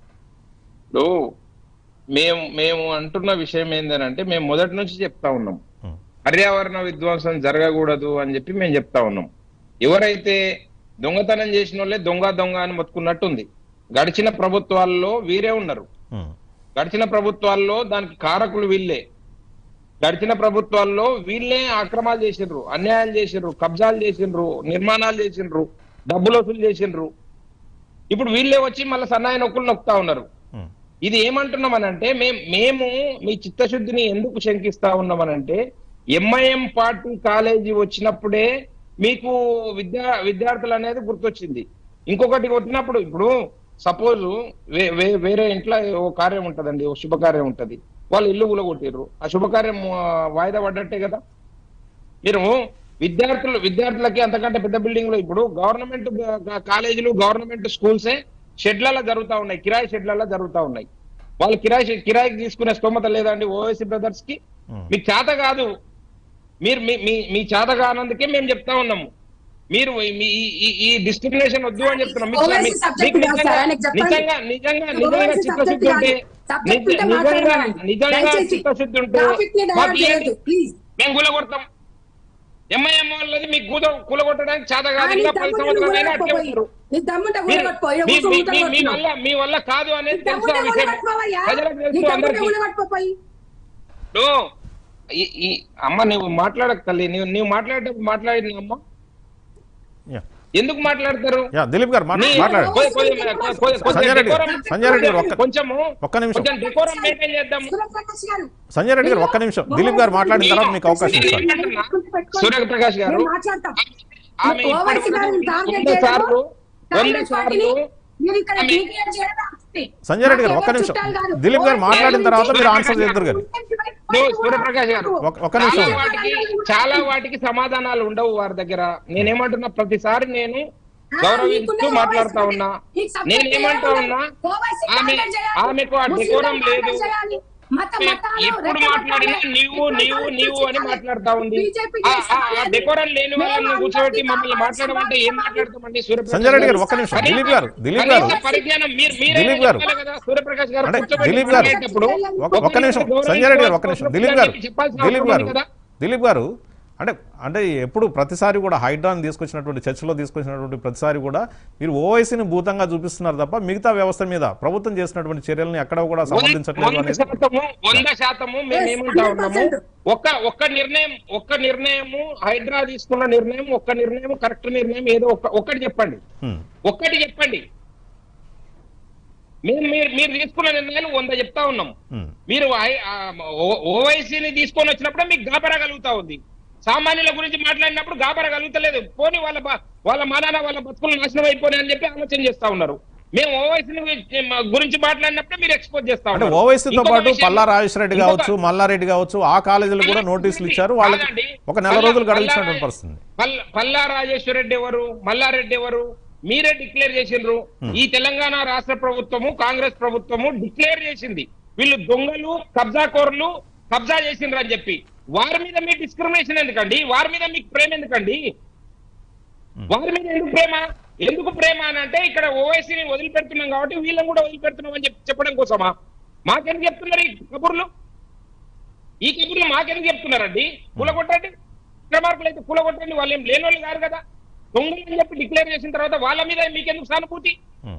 ఇప్పుడు మేము మేము అంటున్న విషయం ఏంటంటే మేము మొదటి నుంచి చెప్తా ఉన్నాం ఉం. పర్యావరణ విధ్వంసం జరగకూడదు అని చెప్పి మేము చెప్తా ఉన్నాం ఎవరైతే దొంగతనం చేసిన వాళ్ళే దొంగ దొంగ అని మొత్తుకున్నట్టుంది గడిచిన ప్రభుత్వాల్లో వీరే ఉన్నారు ఉం. గడిచిన ప్రభుత్వాల్లో దానికి కారకులు వీళ్ళే గడిచిన ప్రభుత్వాల్లో వీళ్ళే అక్రమాలు చేసిండ్రు అన్యాయాలు చేసిండ్రు కబ్జాలు చేసిండ్రు నిర్మాణాలు చేసిండ్రు డబ్బులు వసూలు చేసిండ్రు ఇప్పుడు వీళ్ళే వచ్చి మళ్ళీ సన్నాయి నొక్కులు నొక్కుతా ఉన్నారు ఉం. ఇది ఏమంటున్నామనంటే మేము మేము మీ చిత్తశుద్ధిని ఎందుకు శంకిస్తా ఉన్నామనంటే ఎంఐఎం పార్టీ కాలేజీ వచ్చినప్పుడే మీకు విద్యా విద్యార్థులు అనేది గుర్తొచ్చింది ఇంకొకటి కొట్టినప్పుడు ఇప్పుడు సపోజ్ వేరే ఇంట్లో ఓ కార్యం ఉంటదండి ఓ శుభకార్యం ఉంటది వాళ్ళు ఇల్లు కూలగొట్టిర్రు ఆ శుభకార్యం ఆ, వాయిదా పడ్డట్టే కదా మీరు విద్యార్థులు విద్యార్థులకి అంతకంటే పెద్ద బిల్డింగ్ లో ఇప్పుడు గవర్నమెంట్ కాలేజీలు గవర్నమెంట్ స్కూల్సే షెడ్లలో జరుగుతా ఉన్నాయి కిరాయి షెడ్లలో జరుగుతా ఉన్నాయి వాళ్ళు కిరాయి షెడ్- కిరాయికి తీసుకునే స్తోమత లేదండి ఓవైసీ బ్రదర్స్ కి Hmm. మీకు చేత కాదు మీరు మీ మీ మీ చేత కానందుకే మేము చెప్తా ఉన్నాము మీరు మీ ఈ- ఈ- ఈ డిస్క్రిమినేషన్ వద్దు అని చెప్తున్నాం మీకు- OIC మీకు subject మీకు కాదు నిజంగా సార్, ఆయనకు చెప్పండి. నిజంగా నిజంగా నిజంగా OIC చిత్తశుద్ధి subject ఉంటే కాదు. Subject నిజ- ఉంటే నిజంగా మాట్లాడమనండి. నిజంగా దయచేసి చిత్తశుద్ధి ఉంటే traffic ని divert మాకు చేయొద్దు, ఏంటి? please. మేము కూలగొడతాం ఎంఐఎం వాళ్ళది మీకు కూల కూలగొట్టడానికి చేత కాదు ఆ, నీ ఇంకా పది దమ్ముంటే సంవత్సరాలైనా నువ్వు అట్లే ఊరగొట్టుకోపోయి. ఉంటారు నీ దమ్ముంటే మీరు- ఊరగొట్టుకో. ఈడ మీ- కూర్చో మీ- ఊరగొట్టుకో. మీ- మీ వల్ల మీ వల్ల కాదు అనేది నీ తెలుసు ఆ దమ్ముంటే విషయం ఊరగొట్టుకోవయ్యా. ప్రజలకు నీ తెలుసు దమ్ముంటే అందరికీ ఊరగొట్టుకోపోయి. ఇప్పుడు ఈ- ఈ అమ్మ నువ్వు మాట్లాడక తల్లి నువ్వు నువ్వు మాట్లాడేటప్పుడు మాట్లాడిన అమ్మ యా. ఎందుకు మాట్లాడతారు యా దిలీప్ గారు మాట్లా- నీ- మాట్లాడండి కొ- కొ- కొ- కొ- కొ- సంజయ్ రెడ్డి గారు, డెకోరం- సంజయ్ రెడ్డి గారు ఒక్క- కొంచెము ఒక్క నిమిషం. కొంచెం డెకోరం మెయింటైన్ చేద్దాం సూర్యప్రకాష్ గారు. సంజయ్ రెడ్డి గారు ఒక్క నిమిషం దిలీప్ గారు మాట్లాడిన తర్వాత మీకు అవకాశం ఇస్తాను సూర్యప్రకాష్ గారు నేను మాట్లాడతాం. ఆమె ఓవైసీ ఇప్పటివరకు గారిని టార్గెట్ వంద చేయడము, సార్లు వంద కాంగ్రెస్ పార్టీని సార్లు మీరు ఇక్కడ ఆమె- డీక్లేర్ చేయడమే ఆస్తి. సంజయ్ రెడ్డి గారు ఒక్క మాకెవరు నిమిషం చుట్టాలు కాదు. దిలీప్ గారు మాట్లాడిన తర్వాత మీరు ఆన్సర్ సూర్యప్రకాష్ చేద్దరు గారు నువ్వు సూర్యప్రకాష్ గారు ఒక- ఒక్క నిమిషం చాలా వాటికి చాలా వాటికి సమాధానాలు ఉండవు వారి దగ్గర నేనేమంటున్నా ప్రతిసారి నేను గౌరవిస్తూ మాట్లాడుతా ఉన్నా నేనేమంటా ఉన్నా ఆమె ఆమెకు ఆ డెకోరం లేదు ఎప్పుడు మాట్లాడినా నీవు నీవు నీవు అని మాట్లాడుతా ఉంది ఆ- ఆ- ఆ డెకోరం లేని వాళ్ళని కూర్చోబెట్టి మమ్మల్ని మాట్లాడమంటే ఏం మాట్లాడతామండి సూర్యప్రకాష్ సంజయ్ రెడ్డి గారు గారు? ఒక్క నిమిషం కనీస- దిలీప్ గారు దిలీప్ గారు కనీస పరిజ్ఞానం మీరు మీరే దిలీప్ గారు. చెప్పాలి కదా సూర్యప్రకాష్ గారు అంటే కూర్చోబెట్టి దిలీప్ గారు మాట్లాడేటప్పుడు ఒక్క- ఒక్క నిమిషం సంజయ్ రెడ్డి గారు ఒక్క నిమిషం దిలీప్ గారు చెప్పాల్సిన దిలీప్ అవసరం గారు ఉంది కదా దిలీప్ గారు అంటే అంటే ఎప్పుడు ప్రతిసారి కూడా హైడ్రాని తీసుకొచ్చినటువంటి చర్చలో తీసుకొచ్చినటువంటి ప్రతిసారి కూడా మీరు ఓవైసీని భూతంగా చూపిస్తున్నారు తప్ప మిగతా వ్యవస్థ మీద ప్రభుత్వం చేసినటువంటి చర్యల్ని ఎక్కడ కూడా సంబంధించట్లేదు వంద అనేది శాతము వంద శాతము మేము Yes, ఏమంటా ఉన్నాము 100%. ఒక్క ఒక్క నిర్ణయం ఒక్క నిర్ణయము హైడ్రా తీసుకున్న నిర్ణయం ఒక్క నిర్ణయం కరెక్ట్ నిర్ణయం ఏదో ఒక్క ఒక్కటి చెప్పండి హ్మ్. ఒక్కటి చెప్పండి మేము మీరు మీరు తీసుకున్న నిర్ణయాలు వంద చెప్తా ఉన్నాం హ్మ్. మీరు ఓవైసీని తీసుకొని వచ్చినప్పుడు మీకు గాబరా కలుగుతా ఉంది సామాన్యుల గురించి మాట్లాడినప్పుడు గాబరా కలుగుతలేదు పోని వాళ్ళ బ- వాళ్ళ మానాన వాళ్ళ బతుకులు నాశనం అయిపోయినాయి అని చెప్పి ఆలోచన చేస్తా ఉన్నారు మేము ఓవైసీని గురించి మాట్లాడినప్పుడు మీరు ఎక్స్పోజ్ చేస్తా అంటే ఉన్నారు ఓవైసీతో ఇంకొక పాటు విషయం- పల్లా రాజేశ్వరరెడ్డి ఇంకొక- కావచ్చు మల్లారెడ్డి కావచ్చు ఆ కాలేజీలు కూడా నోటీసులు ఇచ్చారు వాళ్ళకి కాదండి. ఒక నెల పల్లా- రోజులు పల్లా గడిచినటువంటి రాజే- పరిస్థితి పల్ల- పల్లా రాజేశ్వర రెడ్డి ఎవరు మల్లారెడ్డి ఎవరు మీరే డిక్లేర్ చేసిండ్రు ఈ తెలంగాణ రాష్ట్ర ప్రభుత్వము కాంగ్రెస్ ప్రభుత్వము డిక్లేర్ చేసింది వీళ్ళు దొంగలు కబ్జాకోరులు కబ్జా చేసిండ్రు అని చెప్పి వారి మీద మీ డిస్క్రిమినేషన్ ఎందుకండి వారి మీద మీకు ప్రేమ ఎందుకండి వారి మీద ఎందుకు ప్రేమ ఎందుకు ప్రేమ అని అంటే ఇక్కడ ఓవైసీని వదిలిపెడుతున్నాం కాబట్టి వీళ్ళని కూడా వదిలిపెడుతున్నాం అని చెప్పి చెప్పడం కోసమా మాకెందుకు చెప్తున్నారు ఈ కబుర్లు ఈ కబుర్లు మాకెందుకు చెప్తున్నారండి కూలగొట్టండి విక్రమార్కులు అయితే కూలగొట్టండి వాళ్ళు ఏం లేని వాళ్ళు కాదు కదా దొంగలు అని చెప్పి డిక్లేర్ చేసిన తర్వాత వాళ్ళ మీద మీకెందుకు సానుభూతి హ్మ్.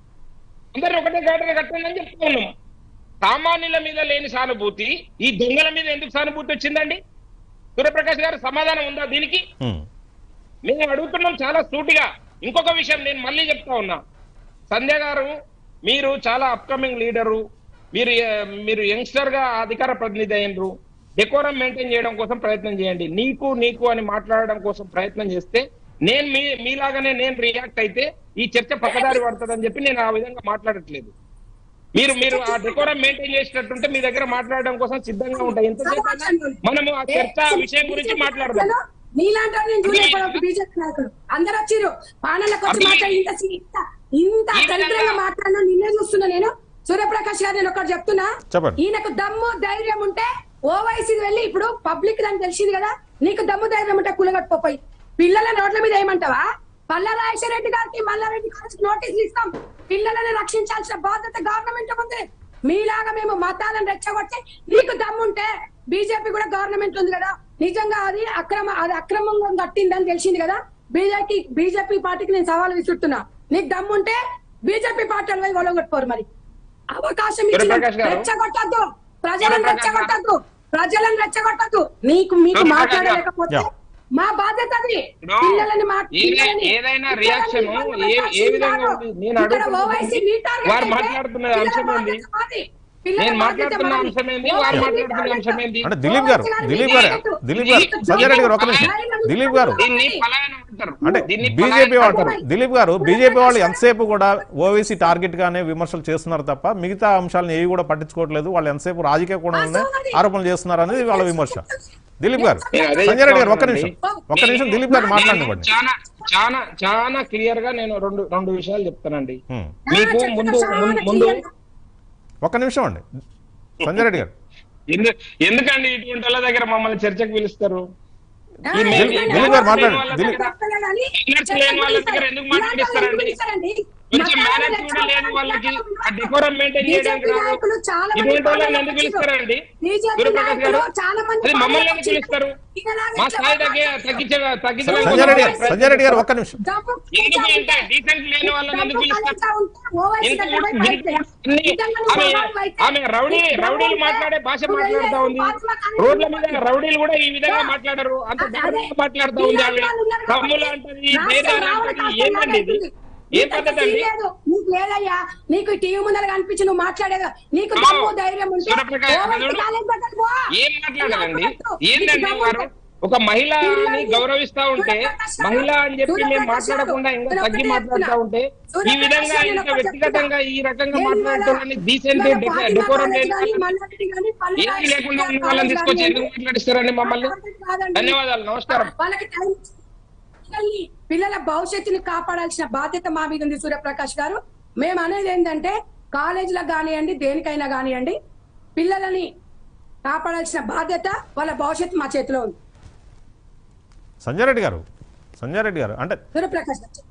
అందరు ఒకటే గాటన కట్టండి అని చెప్తా ఉన్నాం సామాన్యుల మీద లేని సానుభూతి ఈ దొంగల మీద ఎందుకు సానుభూతి వచ్చిందండి సూర్యప్రకాష్ గారు సమాధానం ఉందా దీనికి హ్మ్. మేము అడుగుతున్నాం చాలా సూటిగా ఇంకొక విషయం నేను మళ్ళీ చెప్తా ఉన్నా సంధ్య గారు మీరు చాలా అప్కమింగ్ లీడరు మీరు ఆ, మీరు యంగ్స్టర్ గా అధికార ప్రతినిధి అయినరు డెకోరం మెయింటైన్ చేయడం కోసం ప్రయత్నం చేయండి నీకు నీకు అని మాట్లాడడం కోసం ప్రయత్నం చేస్తే నేను మీ మీలాగానే నేను రియాక్ట్ అయితే ఈ చర్చ పక్కదారి పడుతుందని చెప్పి నేను ఆ విధంగా మాట్లాడట్లేదు మీరు మీరు ఆ డెకోరం మెయింటైన్ చేసినట్టుంటే మీ దగ్గర మాట్లాడడం కోసం సిద్ధంగా ఉంటాయి ఎంతసేపు అయినా మనము ఆ చర్చ విషయం గురించి మాట్లాడదాం నీలాంటి వాడిని నేను చూడలేదు ఇప్పుడు ఒక బీజేపీ నాయకుడు అందరు వచ్చిర్రు పానలకు వచ్చి అర్థమైంది. మాట్లాడి ఇంత సి- ఇంత ఇంత ఈ విధంగా- దరిద్రంగా మాట్లాడినా నిన్నే చూస్తున్నా నేను సూర్యప్రకాష్ గారు నేను ఒకటి చెప్తున్నా చెప్పండి. ఈయనకు దమ్ము ధైర్యం ఉంటే ఓవైసీ వెళ్ళి ఇప్పుడు పబ్లిక్ దానికి తెలిసింది కదా నీకు దమ్ము ధైర్యం ఉంటే కులగట్టుకోపోయి పిల్లల రోడ్ల మీద ఏమంటావా పల్లా రెడ్డి గారికి మల్లారెడ్డి గారికి నోటీసులు ఇస్తాం పిల్లలను రక్షించాల్సిన బాధ్యత గవర్నమెంట్ ఉంది మీలాగా మేము మతాలను రెచ్చగొట్టి నీకు దమ్ముంటే బీజేపీ కూడా గవర్నమెంట్ ఉంది కదా నిజంగా అది అక్రమ అది అక్రమంగా కట్టిందని తెలిసింది కదా బీజేపీ బీజేపీ పార్టీకి నేను సవాల్ విసురుతున్నా నీకు దమ్ముంటే బీజేపీ పార్టీ పోయి గొడవగొట్టుకోరు మరి అవకాశం ఇచ్చిన సూర్యప్రకాష్ గారు. రెచ్చగొట్టద్దు ప్రజలను సూర్యప్రకాష్ గారు. రెచ్చగొట్టద్దు ప్రజలను రెచ్చగొట్టద్దు నీకు మీకు సూర్యప్రకాష్ మాట్లాడలేకపోతే గారు. మా బాధ్యత అది ఇప్పుడు పిల్లలని మా ఏదై- పిల్లలని- ఏదైనా పిల్లలని రియాక్షన్ ఇబ్బంది ఏ- ఏ పెట్టాల్సింది విధంగా కాదు. ఉంది? నేను ఇక్కడ అడుగుతున్నది ఓవైసీ మీ టార్గెట్ వారు అయితే మాట్లాడుతున్న పిల్లల అంశం ఏంది? బాధ్యత మాది. పిల్లల నేను బాధ్యత మాట్లాడుతున్న మాది. అంశం ఏంది? ఓవైసీ వారు మీ మాట్లాడుతున్న టార్గెట్. అంశం ఏంది? అంటే దిలీప్ గారు ఓవైసీ గారు దిలీప్ మీ గారు టార్గెట్. దిలీప్ గారు దీన్ని- సంజయ్ రెడ్డి గారు ఒక నిమిషం దీన్ని- దిలీప్ గారు దీన్ని పలాయనం అంటారు అంటే దీన్ని బీజేపీ పలాయనం వాళ్ళు అంటారు. దిలీప్ గారు బీజేపీ వాళ్ళు ఎంతసేపు కూడా ఓవైసీ టార్గెట్ గానే విమర్శలు చేస్తున్నారు తప్ప మిగతా అంశాలను ఏవి కూడా పట్టించుకోవట్లేదు వాళ్ళు ఎంతసేపు రాజకీయ కోణంలోనే ఆరోపణలు చేస్తున్నారు అనేది వాళ్ళ విమర్శ దిలీప్ గారు నేను అదే సంజయ్ రెడ్డి గారు ఒక్క చెప్తా నిమిషం ఉన్నానండి. ఒక్క నిమిషం దిలీప్ గారు నేను మాట్లాడినివ్వండి చాలా చాలా చాలా క్లియర్ గా నేను రెండు రెండు విషయాలు చెప్తానండి హ్మ్. మీకు చాలా ముందు చాలా ముందు- ముందు clear. ఒక్క నిమిషం అండి సంజయ్ రెడ్డి గారు ఎందు- ఎందుకండి ఇటువంటి వాళ్ళ దగ్గర మమ్మల్ని చర్చకు పిలుస్తారు ఆ, ఈ మే- ఎందుకంటే దిలీప్- దిలీప్ గారు మాట్లాడండి. వాళ్ళ దిలీప్- దగ్గర చెప్పలేదని Ignorance లేని వాళ్ళ దగ్గర ఎందుకు ఇలాంటి వాళ్ళు మాట్లాడిస్తారండి? ఎందుకు పిలుస్తారండి? కొంచెం మతాలను మేనేజ్ కూడా లేదు రెచ్చగొట్టడానికి వాళ్ళకి ఇలాంటి ఆ డెకోరం మెయింటైన్ చేయడానికి బీజేపీ రాదు నాయకులు చాలా మంది ఇటువంటి వాళ్ళని పాలన ఎందుకు వచ్చిర్రు. పిలుస్తారండి బీజేపీ సూర్యప్రకాష్ గారు నాయకులు చాలా మంది అది పాలన మమ్మల్ని ఎందుకు వచ్చిర్రు. పిలుస్తారు ఈయనలాగా మా ఇట్లా స్థాయి తగ్గే మాట్లాడితే తగ్గించ తగ్గించడం సంజయ్ రెడ్డి గారు కోసం సంజయ్ రెడ్డి గారు ఒక్క నిమిషం డబ్బు ఎందుకు కొంచెం ఇంత డీసెంట్ లేని వాళ్ళని ఎందుకు డబ్బు పిలుస్తారు కలెక్ట్ ఉంటే ఓవైసీ ఎందుకు దగ్గర కూడా పోయి దీనికి పైకి అన్ని- నిజంగా నువ్వు ఆమె సవాలు అయితే ఆమె రౌడీ నీకు రౌడీలు దమ్ము మాట్లాడే భాష ఉంటే మాట్లాడుతా ఉంది ఫాతిమా ఖాన్ రోడ్ల మీద రౌడీలు కూడా ఈ విధంగా ఆ. మాట్లాడరు అంత అదే. దారుణంగా మాట్లాడుతూ ఉంది ఆమె ఇలాంటి వాళ్ళు ఉన్నారు తమ్ములు కాబట్టి అంటది రాష్ట్రం ధైర్యాలు రావడం అంటది కష్టం ఏంటండి ఇది అవుతుంది. ఏం నీకు పద్ధతి అంత అండి లేదు. నీకు లేదయ్యా నీకు టీవీ ముందర కనిపించి నువ్వు మాట్లాడేది నీకు ఆ. దమ్ము ధైర్యం ఉంటే సూర్యప్రకాష్ ఓవైసీ అతడు కాలేజ్ పక్కన పో. ఏం మాట్లాడాలండి నీకు ఏందండి దమ్ము వారు ఉంటే ఒక మహిళని పిల్లల్ని గౌరవిస్తా ఉంటే సూర్యప్రకాష్ గారు, మహిళ అని చెప్పి మేము సూర్యప్రకాష్ మాట్లాడకుండా గారు, ఇంకా నేను తగ్గి ఒకటే మాట్లాడుతూ చెప్తున్నా. ఉంటే ఈ సూర్యప్రకాష్ విధంగా గారు, నేను ఇంకా ఒకటి వ్యక్తిగతంగా ఈ రకంగా ఏం మాట్లాడటాన్ని ఇవాళ- డీసెంట్ ఇవాళ ఫాతిమా డెకోరం కాలేజ్ లేని కానీ, వాళ్ళని మల్లారెడ్డి కానీ, పల్లె ఏమీ రాజశేఖర్ లేకుండా ఉన్న కాలేజ్ వాళ్ళని తీసుకొచ్చి కానీ ఎందుకు మాట్లాడిస్తారండి మమ్మల్ని కాదండి. ధన్యవాదాలు నమస్కారం వాళ్ళకి టైం పిల్లల్ని పిల్లల భవిష్యత్తుని కాపాడాల్సిన బాధ్యత మా మీద ఉంది సూర్యప్రకాష్ గారు మేము అనేది ఏంటంటే కాలేజీలకు కానివ్వండి దేనికైనా కానివ్వండి పిల్లలని కాపాడాల్సిన బాధ్యత వాళ్ళ భవిష్యత్తు మా చేతిలో ఉంది సంజయ్ రెడ్డి గారు సంజయ్ రెడ్డి గారు అంటే సూర్యప్రకాష్ గారు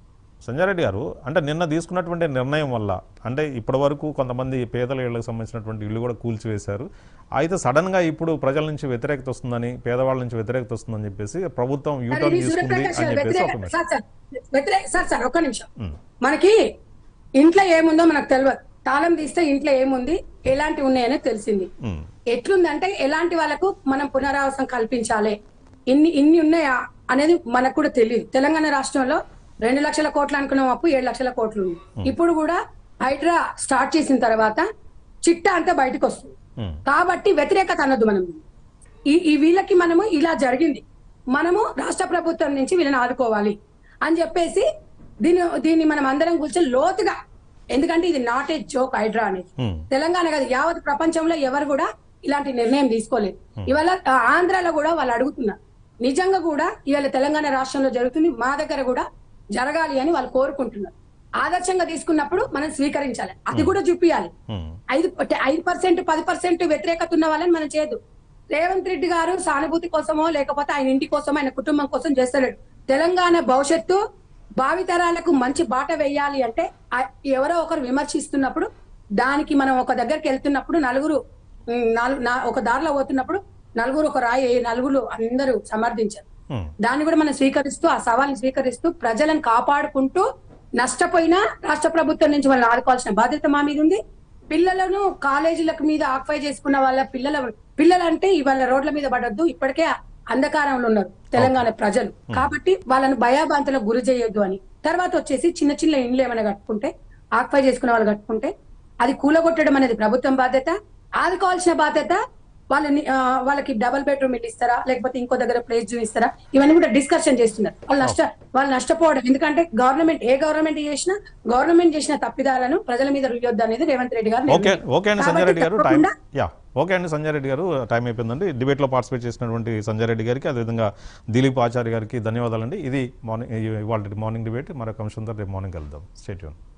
సంజయ్ రెడ్డి గారు అంటే నిన్న తీసుకున్నటువంటి నిర్ణయం వల్ల అంటే ఇప్పటి వరకు కొంతమంది పేదల ఇళ్లకు సంబంధించినటువంటి ఇల్లు కూడా కూల్చివేశారు అయితే సడన్ గా ఇప్పుడు ప్రజల నుంచి వ్యతిరేకత వస్తుందని పేదవాళ్ళ నుంచి వ్యతిరేకత వస్తుందని చెప్పేసి ప్రభుత్వం సార్, యూటర్న్ ఇది తీసుకుంది సూర్యప్రకాష్ అని గారు చెప్పేసి ఒక వ్యతిరేక- మెసేజ్ సార్ సార్ వ్యతిరేక సార్ సార్ ఒక్క నిమిషం ఉమ్, మనకి ఇంట్లో ఏముందో మనకు తెలియదు తాళం తీస్తే ఇంట్లో ఏముంది ఎలాంటి ఉన్నాయని తెలిసింది ఉమ్, ఎట్లుందంటే ఎలాంటి వాళ్ళకు మనం పునరావాసం కల్పించాలి ఇన్ని ఇన్ని ఉన్నాయా అనేది మనకు కూడా తెలియదు తెలంగాణ రాష్ట్రంలో రెండు లక్షల కోట్లు అనుకున్నాం అప్పు ఏడు లక్షల కోట్లు ఉంది ఇప్పుడు కూడా హైడ్రా స్టార్ట్ చేసిన తర్వాత చిట్టా అంతా బయటకు వస్తుంది ఉమ్, కాబట్టి వ్యతిరేకత అనొద్దు మనం ఈ ఈ వీళ్ళకి మనము ఇలా జరిగింది మనము రాష్ట్ర ప్రభుత్వం నుంచి వీళ్ళని ఆదుకోవాలి అని చెప్పేసి దీని దీన్ని మనం అందరం కూర్చొని లోతుగా ఎందుకంటే ఇది నాట్ ఏ జోక్ హైడ్రా అనేది ఉమ్, తెలంగాణ కాదు యావత్ ప్రపంచంలో ఎవరు కూడా ఇలాంటి నిర్ణయం తీసుకోలేదు ఇవాళ ఆ, ఆంధ్రాలో కూడా వాళ్ళు అడుగుతున్నారు నిజంగా కూడా ఇవాళ తెలంగాణ రాష్ట్రంలో జరుగుతుంది మా దగ్గర కూడా జరగాలి అని వాళ్ళు కోరుకుంటున్నారు ఆదర్శంగా తీసుకున్నప్పుడు మనం స్వీకరించాలి అది కూడా చూపించాలి ఉమ్, ఐదు ఐదు పర్సెంట్ పది పర్సెంట్ వ్యతిరేకత ఉన్న వాళ్ళని మనం చేయదు రేవంత్ రెడ్డి గారు సానుభూతి కోసమో లేకపోతే ఆయన ఇంటి కోసమో ఆయన కుటుంబం కోసం చేస్తలేడు తెలంగాణ భవిష్యత్తు భావితరాలకు మంచి బాట వేయాలి అంటే ఆ- ఎవరో ఒకరు విమర్శిస్తున్నప్పుడు దానికి మనం ఒక దగ్గరికి వెళ్తున్నప్పుడు నలుగురు ఉమ్, నాలుగు నా- ఒక దారిలో పోతున్నప్పుడు నలుగురు ఒక రాయి నలుగురు అందరూ సమర్థించారు ఉమ్, దాన్ని కూడా మనం స్వీకరిస్తూ ఆ సవాల్ని స్వీకరిస్తూ ప్రజలను కాపాడుకుంటూ నష్టపోయినా రాష్ట్ర ప్రభుత్వం నుంచి వాళ్ళని ఆదుకోవాల్సిన బాధ్యత మా మీద ఉంది పిల్లలను కాలేజీలకు మీద ఆక్యుపై చేసుకున్న వాళ్ళ పిల్లల పిల్లలంటే ఇవాళ రోడ్ల మీద పడొద్దు ఇప్పటికే అంధకారంలో ఉన్నారు తెలంగాణ ప్రజలు కాబట్టి వాళ్ళని భయాభాంతలకు గురి చేయొద్దు అని తర్వాత వచ్చేసి చిన్న చిన్న ఇండ్లు ఏమైనా కట్టుకుంటే ఆక్యుపై చేసుకున్న వాళ్ళు కట్టుకుంటే అది కూలగొట్టడం అనేది ప్రభుత్వం బాధ్యత ఆదుకోవాల్సిన బాధ్యత వాళ్ళని ఆ, వాళ్ళకి డబుల్ బెడ్రూమ్ ఇల్లు ఇస్తారా లేకపోతే ఇంకో దగ్గర ప్లేస్ చూపిస్తారా ఇవన్నీ కూడా డిస్కషన్ చేస్తున్నారు వాళ్ళు నష్ట వాళ్ళు నష్టపోవడం ఎందుకంటే గవర్నమెంట్ ఏ గవర్నమెంట్ చేసినా గవర్నమెంట్ చేసిన తప్పిదాలను ప్రజల మీద రుయ్యొద్దు అనేది రేవంత్ రెడ్డి గారు ఓకే నిర్ణయం. ఓకే అండి సంజయ్ కాబట్టి రెడ్డి గారు టైం తప్పకుండా యా ఓకే అండి సంజయ్ రెడ్డి గారు టైం అయిపోయిందండి డిబేట్లో పార్టిసిపేట్ చేసినటువంటి సంజయ్ రెడ్డి గారికి అదేవిధంగా దిలీప్ ఆచార్య గారికి ధన్యవాదాలండి ఇది మార్నింగ్ ఇవాళ మార్నింగ్ డిబేట్ మరొక అంశంతో రేపు మార్నింగ్ కలుద్దాం స్టేట్యూన్